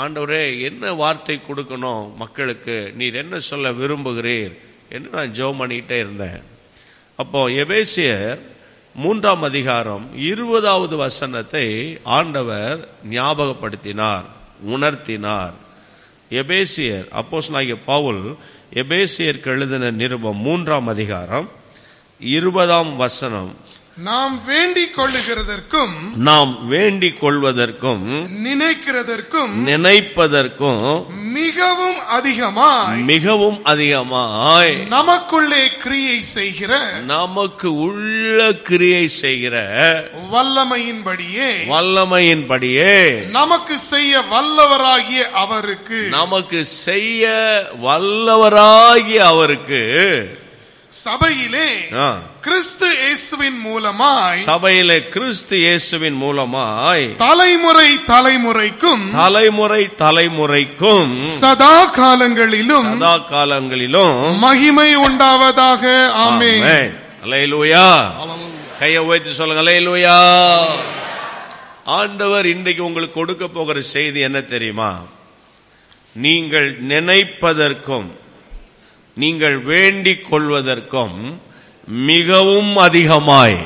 ஆண்டவரே என்ன வார்த்தை கொடுக்கணும் மக்களுக்கு நீர் என்ன சொல்ல விரும்புகிறீர் என்று நான் ஜெபம் பண்ணிக்கிட்டே இருந்தேன் அப்போ எபேசியர் மூன்றாம் அதிகாரம் இருபதாவது வசனத்தை ஆண்டவர் ஞாபகப்படுத்தினார் உணர்த்தினார் எபேசியர் அப்போஸ்தலனாகிய பவுல் எபேசியருக்கு எழுதின நிருபம் மூன்றாம் அதிகாரம் இருபதாம் வசனம் நாம் வேண்டிக் கொள்ளுகிறதற்கும் நாம் வேண்டிக் கொள்வதற்கும் நினைக்கிறதற்கும் நினைப்பதற்கும் மிகவும் அதிகமாய் மிகவும் அதிகமாய் நமக்குள்ளே கிரியை செய்கிற நமக்கு உள்ள கிரியை செய்கிற வல்லமையின்படியே வல்லமையின்படியே நமக்கு செய்ய வல்லவராகிய அவருக்கு நமக்கு செய்ய வல்லவராகிய அவருக்கு சபையிலே ஆ, கிறிஸ்து இயேசுவின் மூலமாய் சபையிலே கிறிஸ்து இயேசுவின் மூலமாய் தலைமுறை தலைமுறைக்கும் தலைமுறை தலைமுறைக்கும் சதா காலங்களிலும் சதா காலங்களிலும் மகிமை உண்டாவதாக ஆமென் ஆமென். அல்லேலூயா கையை உயர்த்தி சொல்லுங்க அல்லேலூயா ஆண்டவர் இன்றைக்கு உங்களுக்கு கொடுக்க போகிற செய்தி என்ன தெரியுமா நீங்கள் நினைப்பதற்கும் நீங்கள் வேண்டிக் கொள்வதற்கும் மிகவும் அதிகமாய்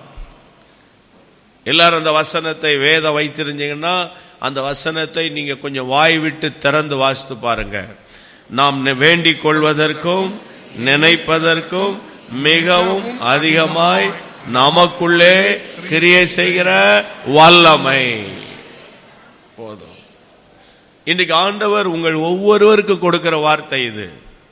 எல்லாரும் அந்த வசனத்தை வேதம் வைத்திருந்தீங்கன்னா அந்த வசனத்தை நீங்க கொஞ்சம் வாய் விட்டு திறந்து வாசித்து பாருங்க நாம் நி- வேண்டிக் கொள்வதற்கும் நினைப்பதற்கும் மிகவும் அதிகமாய் நமக்குள்ளே கிரியை செய்கிற வல்லமை போதும் இன்றைக்கு ஆண்டவர் உங்கள் ஒவ்வொருவருக்கும் கொடுக்கிற வார்த்தை இது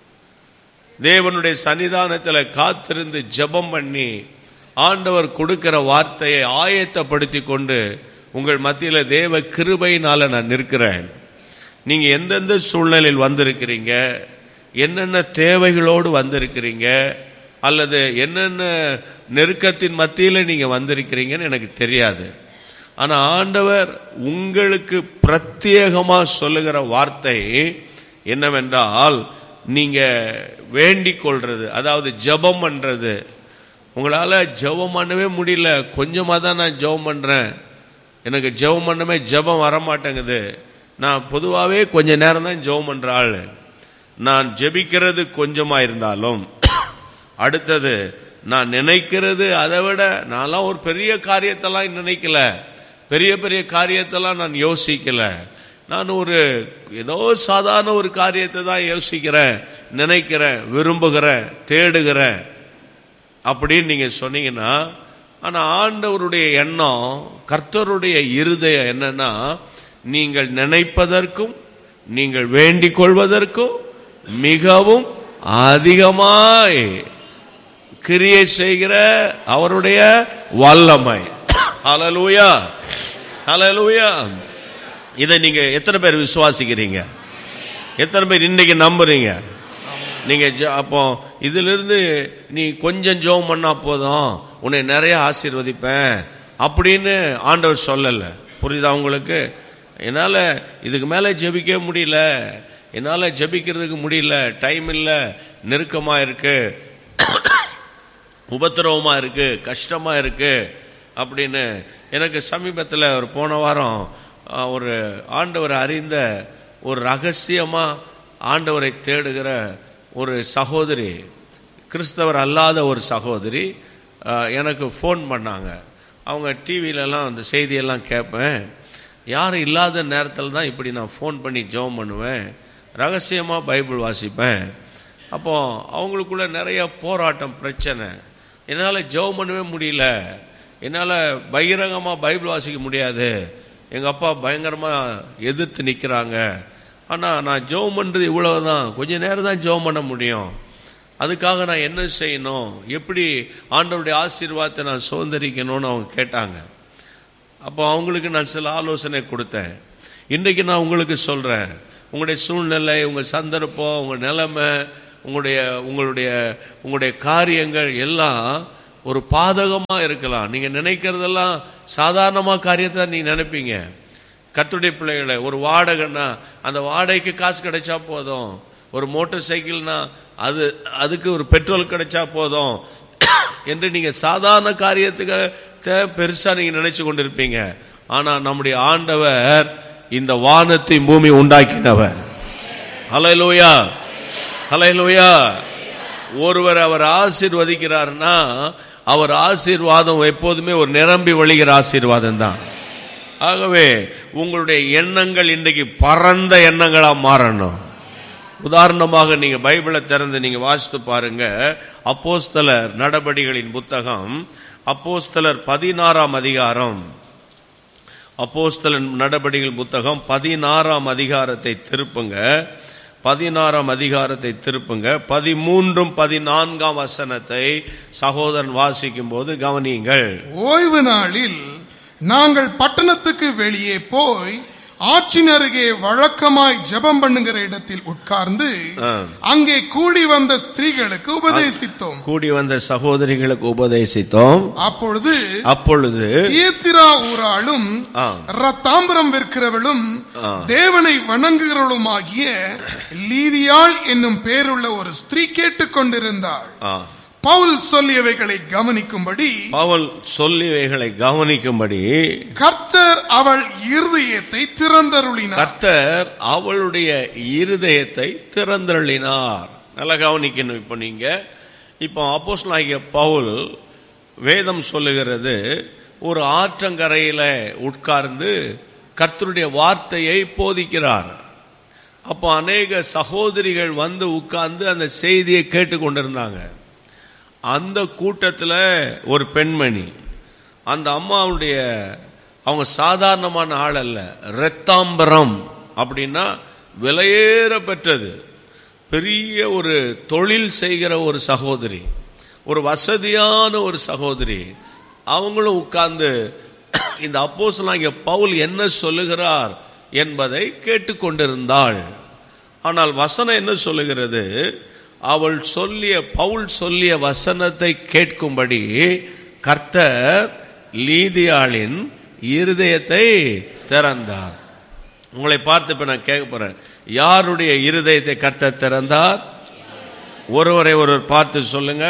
தேவனுடைய சன்னிதானத்தில் காத்திருந்து ஜெபம் பண்ணி ஆண்டவர் கொடுக்கிற வார்த்தையை ஆயத்தப்படுத்தி கொண்டு உங்கள் மத்தியில் தேவ கிருபையினால நான் நிற்கிறேன் நீங்க எந்தெந்த சூழ்நிலையில் வந்திருக்கிறீங்க என்னென்ன தேவைகளோடு வந்திருக்கிறீங்க அல்லது என்னென்ன நெருக்கத்தின் மத்தியில் நீங்க வந்திருக்கிறீங்கன்னு எனக்கு தெரியாது ஆனா ஆண்டவர் உங்களுக்கு பிரத்யேகமா சொல்லுகிற வார்த்தை என்னவென்றால் நீங்க வேண்டிக் கொள்றது அதாவது ஜெபம் பண்றது உங்களால ஜெபம் பண்ணவே முடியல கொஞ்சமா தான் நான் ஜெபம் பண்றேன் எனக்கு ஜெபம் பண்ணவே ஜெபம் வர மாட்டேங்குது நான் பொதுவாகவே கொஞ்ச நேரம் தான் ஜெபம் பண்ற ஆள் நான் ஜெபிக்கிறது கொஞ்சமா இருந்தாலும் அடுத்தது நான் நினைக்கிறது அதை விட நான்லாம் ஒரு பெரிய காரியத்தெல்லாம் நினைக்கல பெரிய பெரிய காரியத்தெல்லாம் நான் யோசிக்கல நான் ஒரு ஏதோ சாதாரண ஒரு காரியத்தை தான் யோசிக்கிறேன் நினைக்கிறேன் விரும்புகிறேன் தேடுகிறேன் அப்படின்னு நீங்க சொன்னீங்கன்னா ஆனா ஆண்டவருடைய எண்ணம் கர்த்தருடைய இருதயம் என்னன்னா நீங்கள் நினைப்பதற்கும் நீங்கள் வேண்டிக் கொள்வதற்கும் மிகவும் அதிகமாய் கிரியை செய்கிற அவருடைய வல்லமை ஹalleluya ஹalleluya இதை நீங்க எத்தனை பேர் விசுவாசிக்கிறீங்க எத்தனை பேர் இன்னைக்கு நம்புறீங்க நீங்க ஜெ- அப்போ இதிலிருந்து நீ கொஞ்சம் ஜெபம் பண்ணா போதும் உன்னை நிறைய ஆசீர்வதிப்பேன் அப்படின்னு ஆண்டவர் சொல்லல புரியுதா உங்களுக்கு என்னால இதுக்கு மேல ஜெபிக்க முடியல என்னால ஜெபிக்கிறதுக்கு முடியல டைம் இல்ல நெருக்கமா இருக்கு உபத்திரவமா இருக்கு கஷ்டமா இருக்கு அப்படின்னு எனக்கு சமீபத்தில் ஒரு போன வாரம் ஆ, ஒரு ஆண்டவர் அறிந்த ஒரு ரகசியமா ஆண்டவரை தேடுகிற ஒரு சகோதரி கிறிஸ்தவர் அல்லாத ஒரு சகோதரி ஆ, எனக்கு ஃபோன் பண்ணாங்க அவங்க டிவிலெலாம் அந்த செய்தியெல்லாம் கேட்பேன் யாரும் இல்லாத நேரத்தில் தான் இப்படி நான் ஃபோன் பண்ணி ஜெபம் பண்ணுவேன் ரகசியமாக பைபிள் வாசிப்பேன் அப்போ அவங்களுக்குள்ள நிறைய போராட்டம் பிரச்சனை என்னால் ஜெபம் பண்ணவே முடியல என்னால் பகிரங்கமாக பைபிள் வாசிக்க முடியாது எங்கள் அப்பா பயங்கரமாக எதிர்த்து நிற்கிறாங்க ஆனால் நான் ஜெபம் பண்ணுறது இவ்வளவு தான் கொஞ்ச நேரம் தான் ஜெபம் பண்ண முடியும் அதுக்காக நான் என்ன செய்யணும் எப்படி ஆண்டவருடைய ஆசீர்வாதத்தை நான் சுதந்திரிக்கணும்னு அவங்க கேட்டாங்க அப்போ அவங்களுக்கு நான் சில ஆலோசனை கொடுத்தேன் இன்றைக்கு நான் உங்களுக்கு சொல்கிறேன் உங்களுடைய சூழ்நிலை உங்கள் சந்தர்ப்பம் உங்கள் நிலைமை உங்களுடைய உங்களுடைய உங்களுடைய காரியங்கள் எல்லாம் ஒரு பாதகமாக இருக்கலாம் நீங்கள் நினைக்கிறதெல்லாம் சாதாரணமாக காரியத்தை நீ நினைப்பீங்க கர்த்தருடைய பிள்ளைகளை ஒரு வாடகைன்னா அந்த வாடகைக்கு காசு கிடைச்சா போதும் ஒரு மோட்டார் சைக்கிள்னா அது அதுக்கு ஒரு பெட்ரோல் கிடைச்சா போதும் என்று நீங்க சாதாரண காரியத்துக்கு பெருசா நீங்க நினைச்சு கொண்டிருப்பீங்க ஆனா நம்முடைய ஆண்டவர் இந்த வானத்தை பூமி உண்டாக்கினவர் ஹalleluya ஹalleluya ஒருவர் அவர் ஆசீர்வதிக்கிறார்னா அவர் ஆசீர்வாதம் எப்போதுமே ஒரு நிரம்பி வழிகிற ஆசீர்வாதம் தான் ஆகவே உங்களுடைய எண்ணங்கள் இன்றைக்கு பரந்த எண்ணங்களா மாறணும் உதாரணமாக நீங்க பைபிளை திறந்து நீங்க வாசித்து பாருங்க அப்போஸ்தலர் நடபடிகளின் புத்தகம் அப்போஸ்தலர் பதினாறாம் அதிகாரம் அப்போஸ்தலர் நடபடிகள் புத்தகம் பதினாறாம் அதிகாரத்தை திருப்புங்க பதினாறாம் அதிகாரத்தை திருப்புங்க பதிமூன்றும் பதினான்காம் வசனத்தை சகோதரன் வாசிக்கும் போது கவனியுங்கள் ஓய்வு நாளில் நாங்கள் பட்டணத்துக்கு வெளியே போய் ஆற்றின் அருகே வழக்கமாய் ஜெபம் பண்ணுகிற இடத்தில் உட்கார்ந்து ஆ. அங்கே கூடி வந்த ஸ்திரீகளுக்கு உபதேசித்தோம் கூடி வந்த சகோதரிகளுக்கு உபதேசித்தோம் அப்பொழுது அப்பொழுது தியத்திரா ஊராளும் ஆ. ரத்தாம்பரம் விற்கிறவளும் ஆ. தேவனை வணங்குகிறவளுமாகிய லீதியாள் என்னும் பேருள்ள ஒரு ஸ்திரீ கேட்டுக்கொண்டிருந்தாள் ஆ, பவுல் சொல்லியவைகளை கவனிக்கும்படி பவுல் சொல்லிவைகளை கவனிக்கும்படி கர்த்தர் அவள் இருதயத்தை திறந்தருளினார் கர்த்தர் அவளுடைய இருதயத்தை திறந்தருளினார் நல்லா கவனிக்கணும் இப்போ நீங்க இப்போ அப்போஸ்தலனாகிய பவுல் வேதம் சொல்லுகிறது ஒரு ஆற்றங்கரையில உட்கார்ந்து கர்த்தருடைய வார்த்தையை போதிக்கிறார் அப்போ அநேக சகோதரிகள் வந்து உட்கார்ந்து அந்த செய்தியை கேட்டுக்கொண்டிருந்தாங்க அந்த கூட்டத்தில் ஒரு பெண்மணி அந்த அம்மாவுடைய அவங்க சாதாரணமான ஆள் அல்ல இரத்தாம்பரம் அப்படின்னா விலையேற பெற்றது பெரிய ஒரு தொழில் செய்கிற ஒரு சகோதரி ஒரு வசதியான ஒரு சகோதரி அவங்களும் உட்கார்ந்து இந்த அப்போஸ்தலனாகிய பவுல் என்ன சொல்லுகிறார் என்பதை கேட்டுக்கொண்டிருந்தாள் ஆனால் வசனம் என்ன சொல்லுகிறது அவள் சொல்லிய பவுல் சொல்லிய வசனத்தை கேட்கும்படி கர்த்தர் லீதியாளின் இருதயத்தை திறந்தார் உங்களை பார்த்து இப்ப நான் கேட்க போறேன் யாருடைய இருதயத்தை கர்த்தர் திறந்தார் ஒருவரை ஒருவர் பார்த்து சொல்லுங்க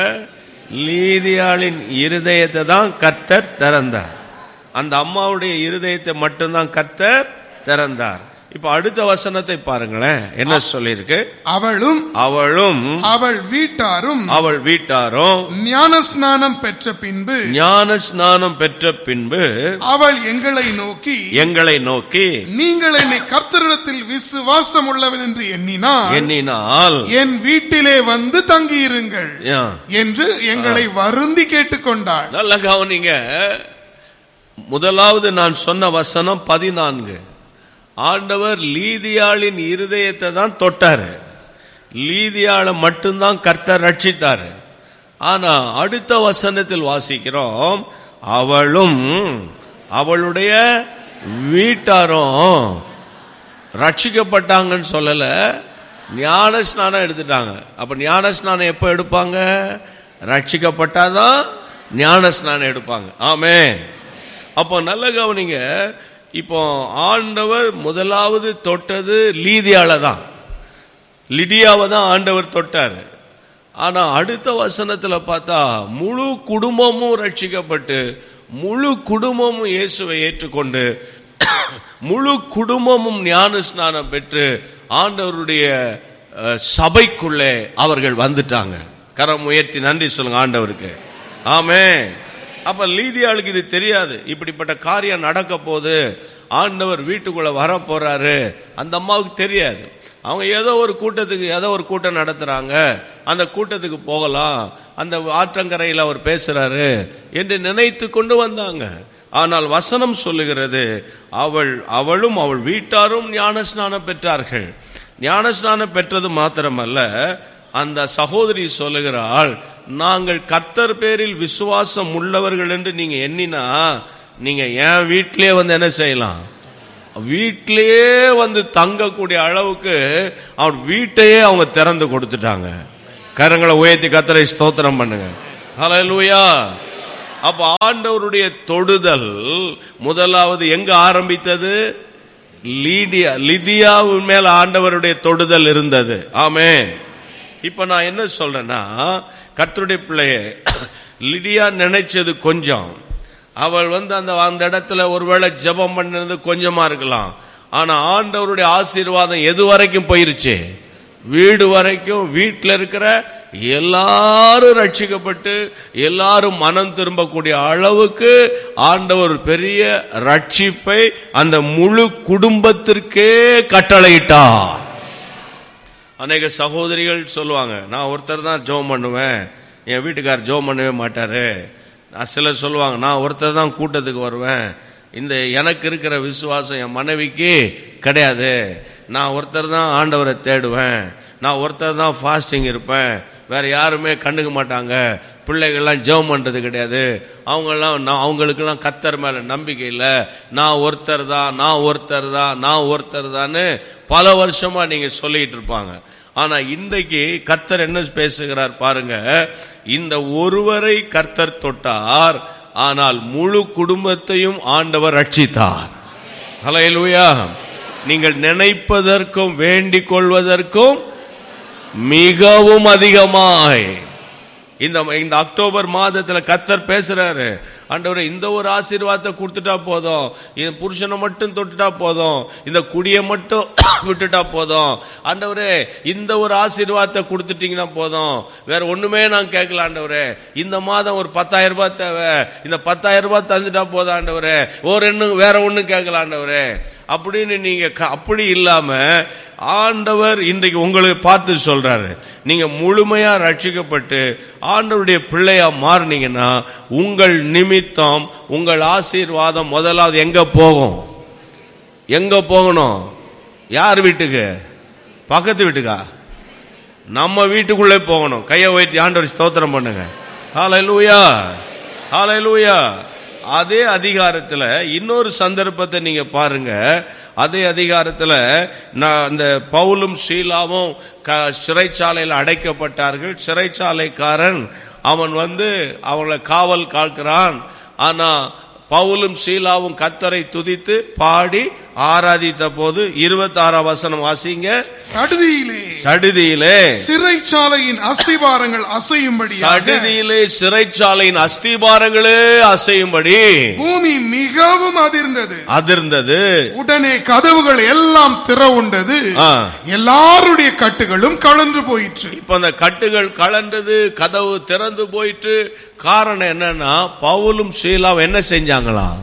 லீதியாளின் இருதயத்தை தான் கர்த்தர் திறந்தார் அந்த அம்மாவுடைய இருதயத்தை மட்டும்தான் கர்த்தர் திறந்தார் இப்ப அடுத்த வசனத்தை பாருங்களேன் என்ன சொல்லியிருக்கு அவளும் அவளும் அவள் வீட்டாரும் அவள் வீட்டாரும் ஞான ஸ்நானம் பெற்ற பின்பு ஞான ஸ்நானம் பெற்ற பின்பு அவள் எங்களை நோக்கி எங்களை நோக்கி நீங்கள் என்னை கர்த்தரிடத்தில் விசுவாசம் உள்ளவன் என்று எண்ணினால் எண்ணினால் என் வீட்டிலே வந்து தங்கியிருங்கள் யா, என்று எங்களை வருந்தி கேட்டுக்கொண்டாள் நல்ல கவனிங்க முதலாவது நான் சொன்ன வசனம் பதினான்கு ஆண்டவர் லீதியாளின் இருதயத்தை தான் தொட்டாரு லீதியாளை மட்டும்தான் கர்த்தர் ரட்சித்தாரு ஆனா அடுத்த வசனத்தில் வாசிக்கிறோம் அவளும் அவளுடைய வீட்டாரும் ரட்சிக்கப்பட்டாங்கன்னு சொல்லல ஞான ஸ்நானம் எடுத்துட்டாங்க அப்ப ஞான ஸ்நானம் எப்போ எடுப்பாங்க ரட்சிக்கப்பட்டாதான் ஞான ஸ்நானம் எடுப்பாங்க ஆமே அப்போ நல்ல கவனிங்க இப்போ ஆண்டவர் முதலாவது தொட்டது லீதியால தான் லிடியாவை தான் ஆண்டவர் தொட்டார் ஆனா அடுத்த வசனத்துல பார்த்தா முழு குடும்பமும் ரட்சிக்கப்பட்டு முழு குடும்பமும் இயேசுவை ஏற்றுக்கொண்டு முழு குடும்பமும் ஞான ஸ்நானம் பெற்று ஆண்டவருடைய அஹ், சபைக்குள்ளே அவர்கள் வந்துட்டாங்க கரம் உயர்த்தி நன்றி சொல்லுங்க ஆண்டவருக்கு ஆமே அப்ப லீதியாளுக்கு இது தெரியாது இப்படிப்பட்ட காரியம் நடக்க போது ஆண்டவர் வீட்டுக்குள்ள வர போறாரு அந்த அம்மாவுக்கு தெரியாது அவங்க ஏதோ ஒரு கூட்டத்துக்கு ஏதோ ஒரு கூட்டம் நடத்துறாங்க அந்த கூட்டத்துக்கு போகலாம் அந்த ஆற்றங்கரையில் அவர் பேசுறாரு என்று நினைத்து கொண்டு வந்தாங்க ஆனால் வசனம் சொல்லுகிறது அவள் அவளும் அவள் வீட்டாரும் ஞானஸ்நானம் பெற்றார்கள் ஞானஸ்நானம் பெற்றது மாத்திரமல்ல அந்த சகோதரி சொல்லுகிறாள் நாங்கள் கர்த்தர் பேரில் விசுவாசம் உள்ளவர்கள் என்று நீங்க எண்ணினா நீங்க என் வீட்டிலே வந்து என்ன செய்யலாம் வீட்டிலேயே வந்து தங்கக்கூடிய அளவுக்கு அவன் வீட்டையே அவங்க திறந்து கொடுத்துட்டாங்க கரங்களை உயர்த்தி கத்தரை ஸ்தோத்திரம் பண்ணுங்க ஹalleluya அப்ப ஆண்டவருடைய தொடுதல் முதலாவது எங்க ஆரம்பித்தது லீடியா லிதியாவின் மேல ஆண்டவருடைய தொடுதல் இருந்தது ஆமென் இப்ப நான் என்ன சொல்றேன்னா கர்த்தருடைய பிள்ளைய லிடியா நினைச்சது கொஞ்சம் அவள் வந்து அந்த அந்த இடத்துல ஒருவேளை ஜெபம் பண்ணது கொஞ்சமா இருக்கலாம் ஆனா ஆண்டவருடைய ஆசீர்வாதம் எது வரைக்கும் போயிருச்சு வீடு வரைக்கும் வீட்டில் இருக்கிற எல்லாரும் ரட்சிக்கப்பட்டு எல்லாரும் மனம் திரும்பக்கூடிய அளவுக்கு ஆண்டவர் பெரிய ரட்சிப்பை அந்த முழு குடும்பத்திற்கே கட்டளையிட்டார் அநேக சகோதரிகள் சொல்லுவாங்க நான் ஒருத்தர் தான் ஜோம் பண்ணுவேன் என் வீட்டுக்கார் ஜோம் பண்ணவே மாட்டாரு நான் சிலர் சொல்லுவாங்க நான் ஒருத்தர் தான் கூட்டத்துக்கு வருவேன் இந்த எனக்கு இருக்கிற விசுவாசம் என் மனைவிக்கு கிடையாது நான் ஒருத்தர் தான் ஆண்டவரை தேடுவேன் நான் ஒருத்தர் தான் ஃபாஸ்டிங் இருப்பேன் வேற யாருமே கண்டுக்க மாட்டாங்க பிள்ளைகள்லாம் ஜெபம் பண்றது கிடையாது அவங்கெல்லாம் நான் அவங்களுக்கெல்லாம் கத்தர் மேல நம்பிக்கை இல்லை நான் ஒருத்தர் தான் நான் ஒருத்தர் தான் நான் ஒருத்தர் தான்னு பல வருஷமா நீங்க சொல்லிட்டு இருப்பாங்க ஆனா இன்றைக்கு கர்த்தர் என்ன பேசுகிறார் பாருங்க இந்த ஒருவரை கர்த்தர் தொட்டார் ஆனால் முழு குடும்பத்தையும் ஆண்டவர் ரட்சித்தார் ஹalleluya நீங்கள் நினைப்பதற்கும் வேண்டிக் கொள்வதற்கும் மிகவும் அதிகமாய் இந்த இந்த அக்டோபர் மாதத்துல கத்தர் பேசுறாரு ஆண்டவரே இந்த ஒரு ஆசீர்வாதத்தை கொடுத்துட்டா போதும் என் புருஷனை மட்டும் தொட்டுட்டா போதும் இந்த குடியை மட்டும் விட்டுட்டா போதும் ஆண்டவரே இந்த ஒரு ஆசீர்வாதத்தை கொடுத்துட்டீங்கன்னா போதும் வேற ஒண்ணுமே நான் கேட்கல ஆண்டவரே இந்த மாதம் ஒரு பத்தாயிரம் ரூபாய் தேவை இந்த பத்தாயிரம் ரூபாய் தந்துட்டா போதும் ஆண்டவரே ஒரு இன்னும் வேற ஒண்ணும் கேட்கல ஆண்டவரே அப்படின்னு நீங்க க- அப்படி இல்லாம ஆண்டவர் இன்றைக்கு உங்களுக்கு பார்த்து சொல்றாரு நீங்க முழுமையா ரட்சிக்கப்பட்டு ஆண்டவருடைய பிள்ளையா மாறினீங்கன்னா உங்கள் நிமித்தம் உங்கள் ஆசீர்வாதம் முதலாவது எங்க போகும் எங்க போகணும் யார் வீட்டுக்கு பக்கத்து வீட்டுக்கா நம்ம வீட்டுக்குள்ளே போகணும் கையை வைத்து ஆண்டவர் ஸ்தோத்திரம் பண்ணுங்க ஹalleluya ஹalleluya அதே அதிகாரத்துல இன்னொரு சந்தர்ப்பத்தை நீங்க பாருங்க அதே அதிகாரத்துல நான் இந்த பவுலும் ஷீலாவும் க- சிறைச்சாலையில் அடைக்கப்பட்டார்கள் சிறைச்சாலைக்காரன் அவன் வந்து அவங்கள காவல் காக்கிறான் ஆனா பவுலும் ஷீலாவும் கத்தரை துதித்து பாடி ஆராதித்த போது இருபத்தாறாம் வசனம் வாசிங்க சடுதியிலே சடுதியிலே சிறைச்சாலையின் அஸ்திவாரங்கள் அசையும்படியாக சடுதியிலே சிறைச்சாலையின் அஸ்திபாரங்களே அசையும்படி பூமி மிகவும் அதிர்ந்தது அதிர்ந்தது உடனே கதவுகள் எல்லாம் திறவுண்டது ஆ. எல்லாருடைய கட்டுகளும் கலன்று போயிற்று இப்ப அந்த கட்டுகள் கலண்டது கதவு திறந்து போயிட்டு காரணம் என்னன்னா பவுலும் ஷீலாவும் என்ன செஞ்சாங்களாம்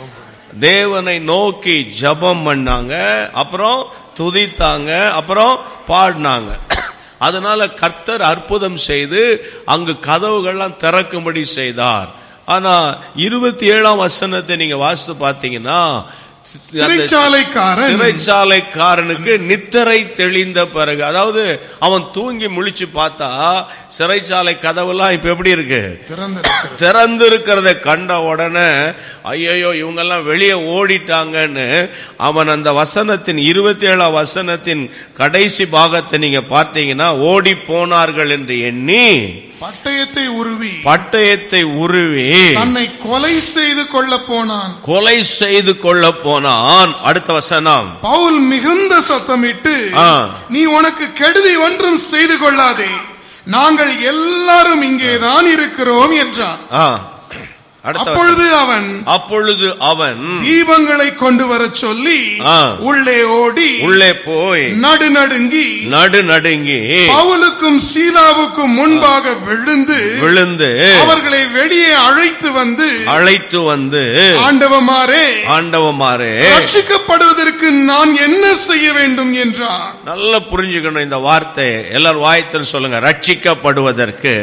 தேவனை நோக்கி ஜெபம் பண்ணாங்க அப்புறம் துதித்தாங்க அப்புறம் பாடினாங்க அதனால கர்த்தர் அற்புதம் செய்து அங்கு கதவுகள்லாம் திறக்கும்படி செய்தார் ஆனா இருபத்தி ஏழாம் வசனத்தை நீங்க வாசித்து பார்த்தீங்கன்னா அந்த சிறைச்சாலைக்காரன் சிறைச்சாலைக்காரனுக்கு நித்திரை தெளிந்த பிறகு அதாவது அவன் தூங்கி முழிச்சு பார்த்தா சிறைச்சாலை கதவெல்லாம் இப்ப எப்படி இருக்கு திறந்திருக்கிறது திறந்து இருக்கிறத கண்ட உடனே ஐயோ இவங்கெல்லாம் வெளியே ஓடிட்டாங்கன்னு அவன் அந்த வசனத்தின் இருபத்தி ஏழாம் வசனத்தின் கடைசி பாகத்தை நீங்க பார்த்தீங்கன்னா ஓடி போனார்கள் என்று எண்ணி பட்டயத்தை உருவி பட்டயத்தை உருவி தன்னை கொலை செய்து கொள்ள போனான் கொலை செய்து கொள்ள போனான் அடுத்த வசனம் பவுல் மிகுந்த சத்தமிட்டு ஆ. நீ உனக்கு கெடுதி ஒன்றும் செய்து கொள்ளாதே நாங்கள் எல்லாரும் இங்கேதான் இருக்கிறோம் என்றான் ஆ, அடுத்த வசனம். அப்பொழுது அவன் அப்பொழுது அவன் தீபங்களை கொண்டு வரச் சொல்லி ஆ. உள்ளே ஓடி உள்ளே போய் நடுநடுங்கி நடு நடுங்கி பவுலுக்கும் சீலாவுக்கும் முன்பாக விழுந்து விழுந்து அவர்களை வெளியே அழைத்து வந்து அழைத்து வந்து ஆண்டவமாரே ஆண்டவமாரே ரட்சிக்கப்படுவதற்கு நான் என்ன செய்ய வேண்டும் என்றான் நல்லா புரிஞ்சுக்கணும் இந்த வார்த்தை எல்லாரும் வாயத்தில் சொல்லுங்க ரட்சிக்கப்படுவதற்கு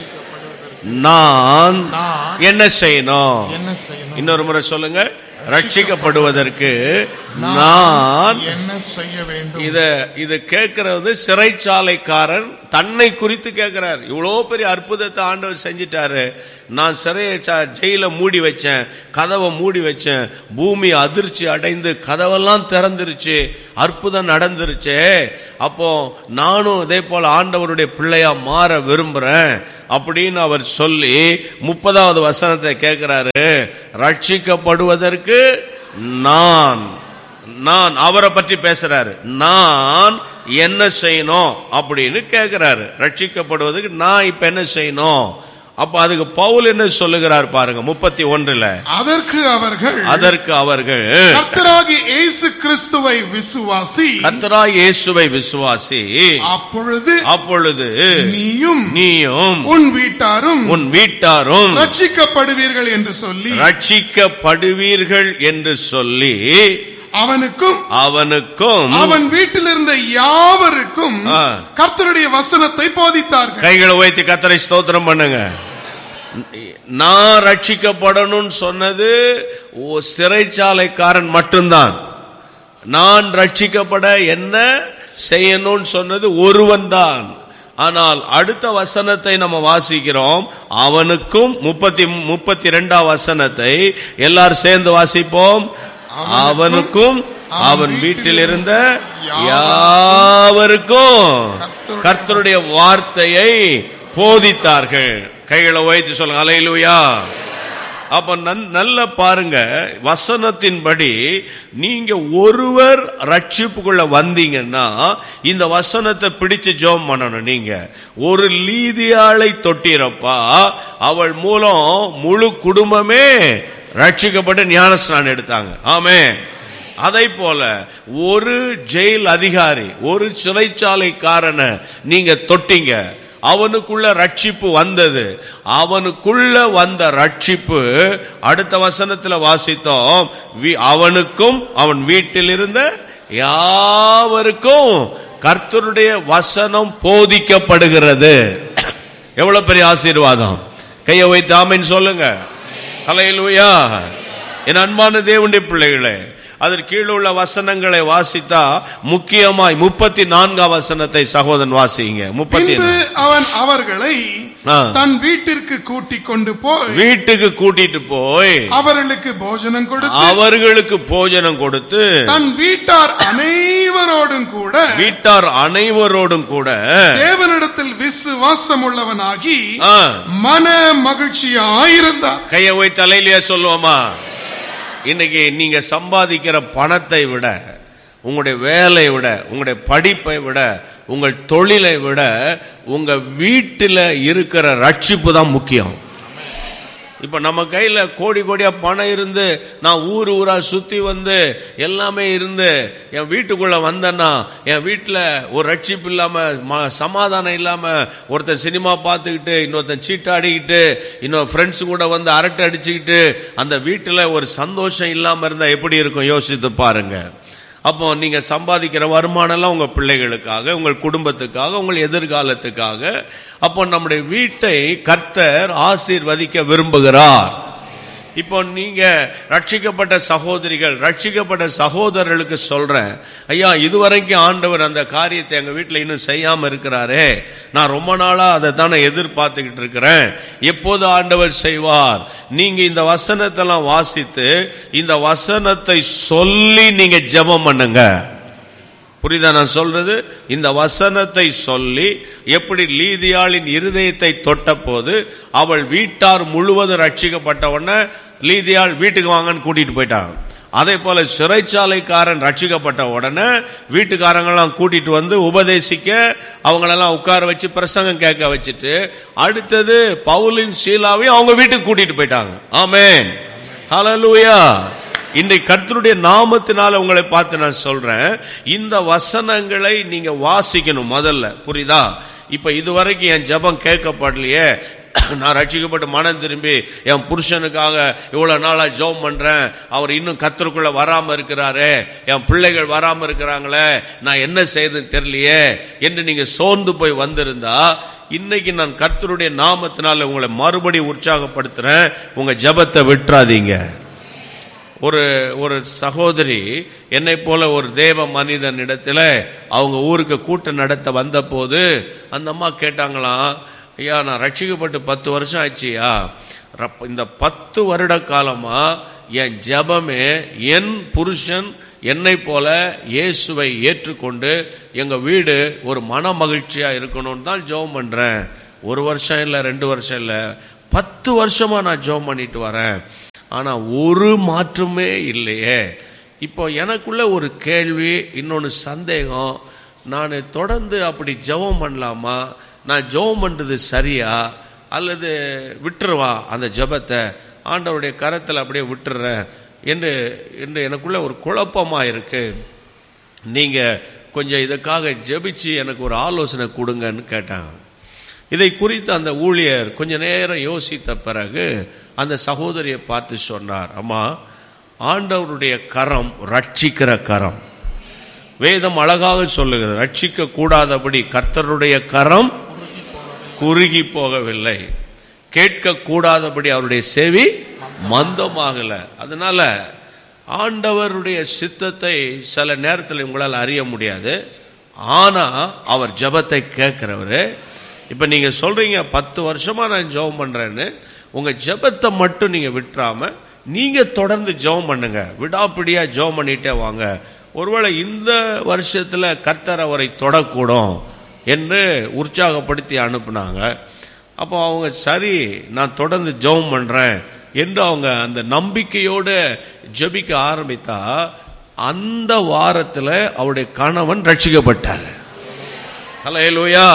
நான் நான் என்ன செய்யணும் என்ன செய்யணும் இன்னொரு முறை சொல்லுங்க ரட்சிக்கப்படுவதற்கு நான் என்ன செய்ய வேண்டும் இத இது கேட்கறது சிறைச்சாலைக்காரன் தன்னை குறித்து கேட்கிறார் இவ்வளோ பெரிய அற்புதத்தை ஆண்டவர் செஞ்சிட்டாரு நான் சிறையை ச- ஜெயில மூடி வச்சேன் கதவை மூடி வச்சேன் பூமி அதிர்ச்சி அடைந்து கதவெல்லாம் திறந்துருச்சு அற்புதம் நடந்துருச்சே அப்போ நானும் இதே போல ஆண்டவருடைய பிள்ளையா மாற விரும்புறேன் அப்படின்னு அவர் சொல்லி முப்பதாவது வசனத்தை கேட்கிறாரு ரட்சிக்கப்படுவதற்கு நான் நான் அவரை பற்றி பேசுறாரு நான் என்ன செய்யணும் அப்படின்னு கேட்கிறாரு ரட்சிக்கப்படுவதற்கு நான் இப்ப என்ன செய்யணும் அப்ப அதுக்கு பவுல் என்ன சொல்லுகிறார் பாருங்க முப்பத்தி ஒன்றுல அதற்கு அவர்கள் அதற்கு அவர்கள் கர்த்தராகி இயேசு கிறிஸ்துவை விசுவாசி கர்த்தராய் இயேசுவை விசுவாசி அப்பொழுது அப்பொழுது நீயும் நீயும் உன் வீட்டாரும் உன் வீட்டாரும் ரட்சிக்கப்படுவீர்கள் என்று சொல்லி ரட்சிக்கப்படுவீர்கள் என்று சொல்லி அவனுக்கும் அவனுக்கும் அவன் வீட்டில் இருந்த யாவருக்கும் ஆ. கர்த்தருடைய வசனத்தை போதித்தார்கள் கைகளை உயர்த்தி கத்தரை ஸ்தோத்திரம் பண்ணுங்க நான் ரட்சிக்கப்படணும்னு சொன்னது ஓ சிறைச்சாலைக்காரன் மட்டும்தான் நான் ரட்சிக்கப்பட என்ன செய்யணும்னு சொன்னது ஒருவன் தான் ஆனால் அடுத்த வசனத்தை நம்ம வாசிக்கிறோம் அவனுக்கும் முப்பத்தி முப்பத்தி ரெண்டாம் வசனத்தை எல்லாரும் சேர்ந்து வாசிப்போம் அவனுக்கும் அவன் வீட்டில் இருந்த யாவருக்கும் கர்த்தருடைய வார்த்தையை போதித்தார்கள் கைகளை உயர்த்தி சொல்லுங்க அலையிலுயா அப்ப நன்- நல்ல பாருங்க வசனத்தின்படி நீங்க ஒருவர் ரட்சிப்புக்குள்ள வந்தீங்கன்னா இந்த வசனத்தை பிடிச்சு ஜெபம் பண்ணணும் நீங்க ஒரு லீதியாளை தொட்டிரப்பா அவள் மூலம் முழு குடும்பமே ரட்சிக்கப்பட்டு ஞானஸ்நானம் எடுத்தாங்க ஆமே அதை போல ஒரு ஜெயில் அதிகாரி ஒரு சிறைச்சாலைக்காரனை நீங்க தொட்டீங்க அவனுக்குள்ள ரட்சிப்பு வந்தது அவனுக்குள்ள வந்த ரட்சிப்பு அடுத்த வசனத்துல வாசித்தோம் வி- அவனுக்கும் அவன் வீட்டில் இருந்த யாவருக்கும் கர்த்தருடைய வசனம் போதிக்கப்படுகிறது எவ்வளவு பெரிய ஆசீர்வாதம் கையை வைத்து ஆமைன்னு சொல்லுங்க ஹalleluya என் அன்பான தேவனுடைய பிள்ளைகளே அதற்கு கீழே உள்ள வசனங்களை வாசித்தா முக்கியமாய் முப்பத்தி நான்காம் வசனத்தை சகோதரன் வாசிங்க முப்பத்தி பின்பு அவன் அவர்களை ஆ. தன் வீட்டிற்கு கூட்டிக் கொண்டு போய் வீட்டுக்கு கூட்டிட்டு போய் அவர்களுக்கு போஜனம் கொடுத்து அவர்களுக்கு போஜனம் கொடுத்து தன் வீட்டார் அனைவரோடும் கூட வீட்டார் அனைவரோடும் கூட தேவனிடத்தில் விசுவாசம் உள்ளவனாகி ஆ, மன மகிழ்ச்சியாயிருந்தார் கையை போய் தலையிலேயே சொல்லுவோமா இன்னைக்கு நீங்க சம்பாதிக்கிற பணத்தை விட உங்களுடைய வேலையை விட உங்களுடைய படிப்பை விட உங்கள் தொழிலை விட உங்க வீட்டில் இருக்கிற ரட்சிப்பு தான் முக்கியம் இப்ப நம்ம கையில கோடி கோடியா பணம் இருந்து நான் ஊர் ஊரா சுத்தி வந்து எல்லாமே இருந்து என் வீட்டுக்குள்ள வந்தேன்னா என் வீட்டுல ஒரு ரட்சிப்பு இல்லாம ம- சமாதானம் இல்லாம ஒருத்தன் சினிமா பார்த்துக்கிட்டு இன்னொருத்தன் சீட்டாடிக்கிட்டு இன்னொரு ஃப்ரெண்ட்ஸ் கூட வந்து அரட்டை அடிச்சுக்கிட்டு அந்த வீட்டுல ஒரு சந்தோஷம் இல்லாம இருந்தா எப்படி இருக்கும் யோசித்து பாருங்க அப்போ நீங்க சம்பாதிக்கிற வருமானம் எல்லாம் உங்க பிள்ளைகளுக்காக உங்கள் குடும்பத்துக்காக உங்கள் எதிர்காலத்துக்காக அப்போ நம்முடைய வீட்டை கர்த்தர் ஆசீர்வதிக்க விரும்புகிறார் இப்போ நீங்க ரட்சிக்கப்பட்ட சகோதரிகள் ரட்சிக்கப்பட்ட சகோதரர்களுக்கு சொல்றேன் ஐயா இதுவரைக்கும் ஆண்டவர் அந்த காரியத்தை எங்க வீட்டில் இன்னும் செய்யாம இருக்கிறாரே நான் ரொம்ப நாளா அதை தானே எதிர்பார்த்துக்கிட்டு இருக்கிறேன் எப்போது ஆண்டவர் செய்வார் நீங்க இந்த வசனத்தெல்லாம் வாசித்து இந்த வசனத்தை சொல்லி நீங்க ஜெபம் பண்ணுங்க புரியுதா நான் சொல்றது இந்த வசனத்தை சொல்லி எப்படி லீதியாளின் இருதயத்தை தொட்ட போது அவள் வீட்டார் முழுவதும் ரட்சிக்கப்பட்ட உடனே லீதியாள் வீட்டுக்கு வாங்கன்னு கூட்டிட்டு போயிட்டாங்க அதே போல சிறைச்சாலைக்காரன் ரட்சிக்கப்பட்ட உடனே வீட்டுக்காரங்கெல்லாம் கூட்டிட்டு வந்து உபதேசிக்க அவங்களெல்லாம் உட்கார வச்சு பிரசங்கம் கேட்க வச்சுட்டு அடுத்தது பவுலின் சீலாவையும் அவங்க வீட்டுக்கு கூட்டிட்டு போயிட்டாங்க ஆமென் ஹalleluya இன்றைக்கு கர்த்தருடைய நாமத்தினால உங்களை பார்த்து நான் சொல்றேன் இந்த வசனங்களை நீங்க வாசிக்கணும் முதல்ல புரியுதா இப்ப இதுவரைக்கும் என் ஜெபம் கேட்கப்படலையே நான் ரட்சிக்கப்பட்டு மனம் திரும்பி என் புருஷனுக்காக இவ்வளவு நாளா ஜெபம் பண்றேன் அவர் இன்னும் கத்தருக்குள்ள வராம இருக்கிறாரே என் பிள்ளைகள் வராம இருக்கிறாங்களே நான் என்ன செய்யறதுன்னு தெரியலையே என்று நீங்க சோர்ந்து போய் வந்திருந்தா இன்னைக்கு நான் கர்த்தருடைய நாமத்தினால உங்களை மறுபடி உற்சாகப்படுத்துறேன் உங்க ஜெபத்தை விட்டுறாதீங்க ஒரு ஒரு சகோதரி என்னை போல ஒரு தேவ மனிதன் இடத்துல அவங்க ஊருக்கு கூட்டம் நடத்த வந்தபோது அந்த அம்மா கேட்டாங்களாம் ஐயா நான் ரட்சிக்கப்பட்டு பத்து வருஷம் ஆச்சுயா ரப்ப- இந்த பத்து வருட காலமா என் ஜெபமே என் புருஷன் என்னை போல இயேசுவை ஏற்றுக்கொண்டு எங்க வீடு ஒரு மன மகிழ்ச்சியா இருக்கணும்னு தான் ஜெபம் பண்றேன் ஒரு வருஷம் இல்லை ரெண்டு வருஷம் இல்லை பத்து வருஷமா நான் ஜெபம் பண்ணிட்டு வரேன் ஆனா ஒரு மாற்றமே இல்லையே இப்போ எனக்குள்ள ஒரு கேள்வி இன்னொன்று சந்தேகம் நான் தொடர்ந்து அப்படி ஜெபம் பண்ணலாமா நான் ஜெபம் பண்றது சரியா அல்லது விட்டுருவா அந்த ஜெபத்தை ஆண்டவருடைய கரத்தில் அப்படியே விட்டுறேன் என்று என்று எனக்குள்ள ஒரு குழப்பமா இருக்கு நீங்க கொஞ்சம் இதுக்காக ஜெபிச்சு எனக்கு ஒரு ஆலோசனை கொடுங்கன்னு கேட்டாங்க இதை குறித்து அந்த ஊழியர் கொஞ்ச நேரம் யோசித்த பிறகு அந்த சகோதரியை பார்த்து சொன்னார் அம்மா ஆண்டவருடைய கரம் ரட்சிக்கிற கரம் வேதம் அழகாக சொல்லுகிறது ரட்சிக்க கூடாதபடி கர்த்தருடைய கரம் குறுகி போகவில்லை கேட்க கூடாதபடி அவருடைய செவி மந்தமாகல அதனால ஆண்டவருடைய சித்தத்தை சில நேரத்தில் உங்களால் அறிய முடியாது ஆனா அவர் ஜெபத்தை கேட்கிறவரு இப்ப நீங்க சொல்றீங்க பத்து வருஷமா நான் ஜெபம் பண்றேன்னு உங்க ஜெபத்தை மட்டும் நீங்க விட்டுறாம நீங்க தொடர்ந்து ஜெபம் பண்ணுங்க விடாப்பிடியா ஜெபம் பண்ணிட்டே வாங்க ஒருவேளை இந்த வருஷத்துல கர்த்தர் அவரை தொடக்கூடும் என்று உற்சாகப்படுத்தி அனுப்புனாங்க அப்போ அவங்க சரி நான் தொடர்ந்து ஜெபம் பண்றேன் என்று அவங்க அந்த நம்பிக்கையோடு ஜெபிக்க ஆரம்பித்தா அந்த வாரத்துல அவருடைய கணவன் ரட்சிக்கப்பட்டார் ஹலோ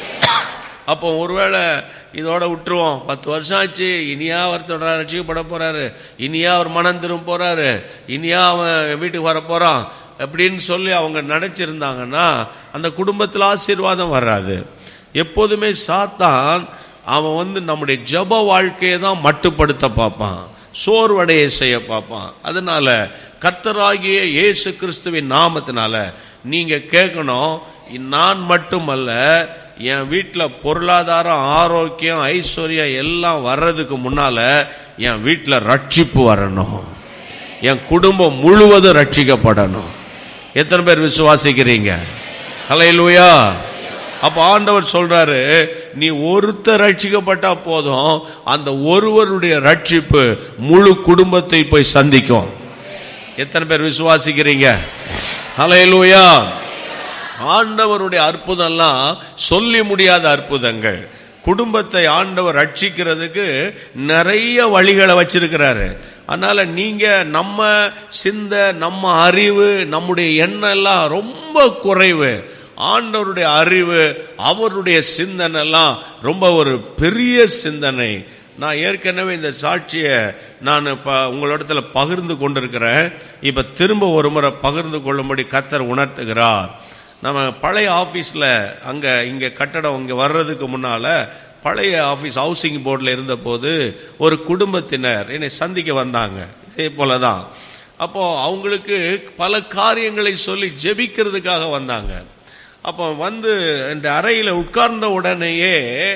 அப்போ ஒருவேளை இதோட விட்டுருவோம் பத்து வருஷம் ஆச்சு இனியா ஒருத்தோட ரட்சிக்கப்பட போறாரு இனியா அவர் மனம் திரும்ப போறாரு இனியா அவன் வீட்டுக்கு வர போறான் அப்படின்னு சொல்லி அவங்க நினைச்சிருந்தாங்கன்னா அந்த குடும்பத்தில் ஆசீர்வாதம் வராது எப்போதுமே சாத்தான் அவன் வந்து நம்முடைய ஜப வாழ்க்கையை தான் மட்டுப்படுத்த பார்ப்பான் சோர்வடைய செய்ய பார்ப்பான் அதனால கர்த்தராகிய இயேசு கிறிஸ்துவின் நாமத்தினால நீங்க கேட்கணும் நான் மட்டுமல்ல என் வீட்டில் பொருளாதாரம் ஆரோக்கியம் ஐஸ்வர்யம் எல்லாம் வர்றதுக்கு முன்னால என் வீட்டில் ரட்சிப்பு வரணும் என் குடும்பம் முழுவதும் ரட்சிக்கப்படணும் எத்தனை பேர் விசுவாசிக்கிறீங்க ஹalleluya அப்ப ஆண்டவர் சொல்றாரு நீ ஒருத்தர் ரட்சிக்கப்பட்டா போதும் அந்த ஒருவருடைய ரட்சிப்பு முழு குடும்பத்தை போய் சந்திக்கும் எத்தனை பேர் விசுவாசிக்கிறீங்க ஹalleluya ஆண்டவருடைய அற்புதம்லாம் சொல்லி முடியாத அற்புதங்கள் குடும்பத்தை ஆண்டவர் ரட்சிக்கிறதுக்கு நிறைய வழிகளை வச்சிருக்கிறாரு அதனால நீங்க நம்ம சிந்த நம்ம அறிவு நம்முடைய எண்ணம் எல்லாம் ரொம்ப குறைவு ஆண்டவருடைய அறிவு அவருடைய சிந்தனை எல்லாம் ரொம்ப ஒரு பெரிய சிந்தனை நான் ஏற்கனவே இந்த சாட்சியை நான் இப்போ உங்களிடத்துல பகிர்ந்து கொண்டிருக்கிறேன் இப்போ திரும்ப ஒரு முறை பகிர்ந்து கொள்ளும்படி கத்தர் உணர்த்துகிறார் நம்ம பழைய ஆஃபீஸில் அங்கே இங்கே கட்டடம் இங்கே வர்றதுக்கு முன்னால் பழைய ஆஃபீஸ் ஹவுசிங் போர்டில் இருந்தபோது ஒரு குடும்பத்தினர் என்னை சந்திக்க வந்தாங்க இதே போல தான் அப்போ அவங்களுக்கு பல காரியங்களை சொல்லி ஜெபிக்கிறதுக்காக வந்தாங்க அப்போ வந்து இந்த அறையில் உட்கார்ந்த உடனேயே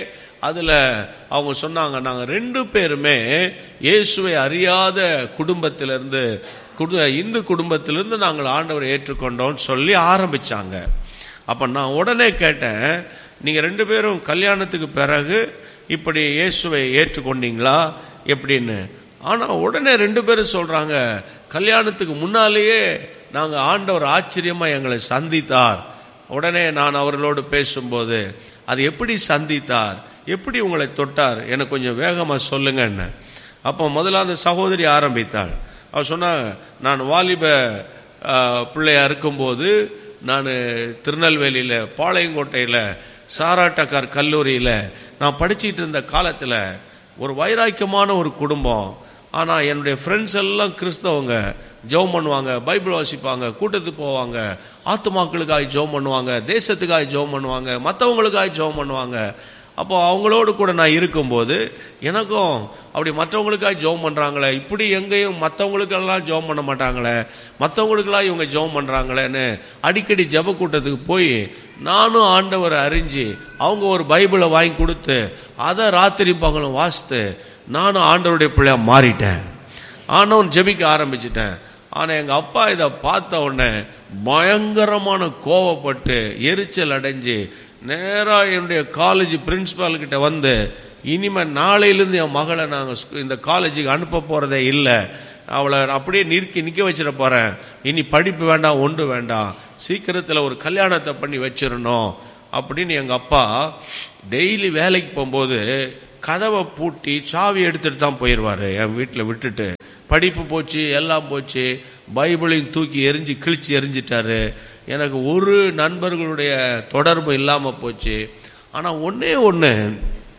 அதில் அவங்க சொன்னாங்க நாங்கள் ரெண்டு பேருமே இயேசுவை அறியாத குடும்பத்திலிருந்து குடு இந்து குடும்பத்திலிருந்து நாங்கள் ஆண்டவரை ஏற்றுக்கொண்டோம்னு சொல்லி ஆரம்பிச்சாங்க அப்போ நான் உடனே கேட்டேன் நீங்கள் ரெண்டு பேரும் கல்யாணத்துக்கு பிறகு இப்படி இயேசுவை ஏற்றுக்கொண்டீங்களா எப்படின்னு ஆனால் உடனே ரெண்டு பேரும் சொல்கிறாங்க கல்யாணத்துக்கு முன்னாலேயே நாங்கள் ஆண்டவர் ஆச்சரியமாக எங்களை சந்தித்தார் உடனே நான் அவர்களோடு பேசும்போது அது எப்படி சந்தித்தார் எப்படி உங்களை தொட்டார் எனக்கு கொஞ்சம் வேகமாக சொல்லுங்கன்னு அப்போ முதல்ல அந்த சகோதரி ஆரம்பித்தாள் அவர் சொன்னா நான் வாலிப ஆ, பிள்ளையா இருக்கும்போது நான் திருநெல்வேலியில் பாளையங்கோட்டையில் சாராட்டக்கார் கல்லூரியில் நான் படிச்சிட்டு இருந்த காலத்தில் ஒரு வைராக்கியமான ஒரு குடும்பம் ஆனால் என்னுடைய ஃப்ரெண்ட்ஸ் எல்லாம் கிறிஸ்தவங்க ஜெபம் பண்ணுவாங்க பைபிள் வாசிப்பாங்க கூட்டத்துக்கு போவாங்க ஆத்துமாக்களுக்காக ஜெபம் பண்ணுவாங்க தேசத்துக்காக ஜெபம் பண்ணுவாங்க மற்றவங்களுக்காக ஜெபம் பண்ணுவாங்க அப்போ அவங்களோடு கூட நான் இருக்கும்போது எனக்கும் அப்படி மற்றவங்களுக்காக ஜெபம் பண்ணுறாங்களே இப்படி எங்கேயும் மற்றவங்களுக்கெல்லாம் ஜெபம் பண்ண மாட்டாங்களே மற்றவங்களுக்கெல்லாம் இவங்க ஜெபம் பண்ணுறாங்களேன்னு அடிக்கடி ஜெப கூட்டத்துக்கு போய் நானும் ஆண்டவரை அறிஞ்சு அவங்க ஒரு பைபிளை வாங்கி கொடுத்து அதை ராத்திரி பகலும் வாசித்து நானும் ஆண்டவருடைய பிள்ளையா மாறிட்டேன் ஆனவன் ஜெபிக்க ஆரம்பிச்சிட்டேன் ஆனால் எங்கள் அப்பா இதை பார்த்த உடனே பயங்கரமான கோவப்பட்டு எரிச்சல் அடைஞ்சு நேராக என்னுடைய காலேஜ் பிரின்சிபால் கிட்ட வந்து இனிமே நாளையிலேருந்து என் மகளை நாங்கள் இந்த காலேஜுக்கு அனுப்ப போகிறதே இல்லை அவளை அப்படியே நிற்கி நிற்க வச்சிட போகிறேன் இனி படிப்பு வேண்டாம் ஒன்று வேண்டாம் சீக்கிரத்தில் ஒரு கல்யாணத்தை பண்ணி வச்சிடணும் அப்படின்னு எங்கள் அப்பா டெய்லி வேலைக்கு போகும்போது கதவை பூட்டி சாவி எடுத்துட்டு தான் போயிடுவாரு என் வீட்டில் விட்டுட்டு படிப்பு போச்சு எல்லாம் போச்சு பைபிளையும் தூக்கி எரிஞ்சு கிழிச்சு எரிஞ்சிட்டாரு எனக்கு ஒரு நண்பர்களுடைய தொடர்பு இல்லாமல் போச்சு ஆனால் ஒண்ணே ஒன்று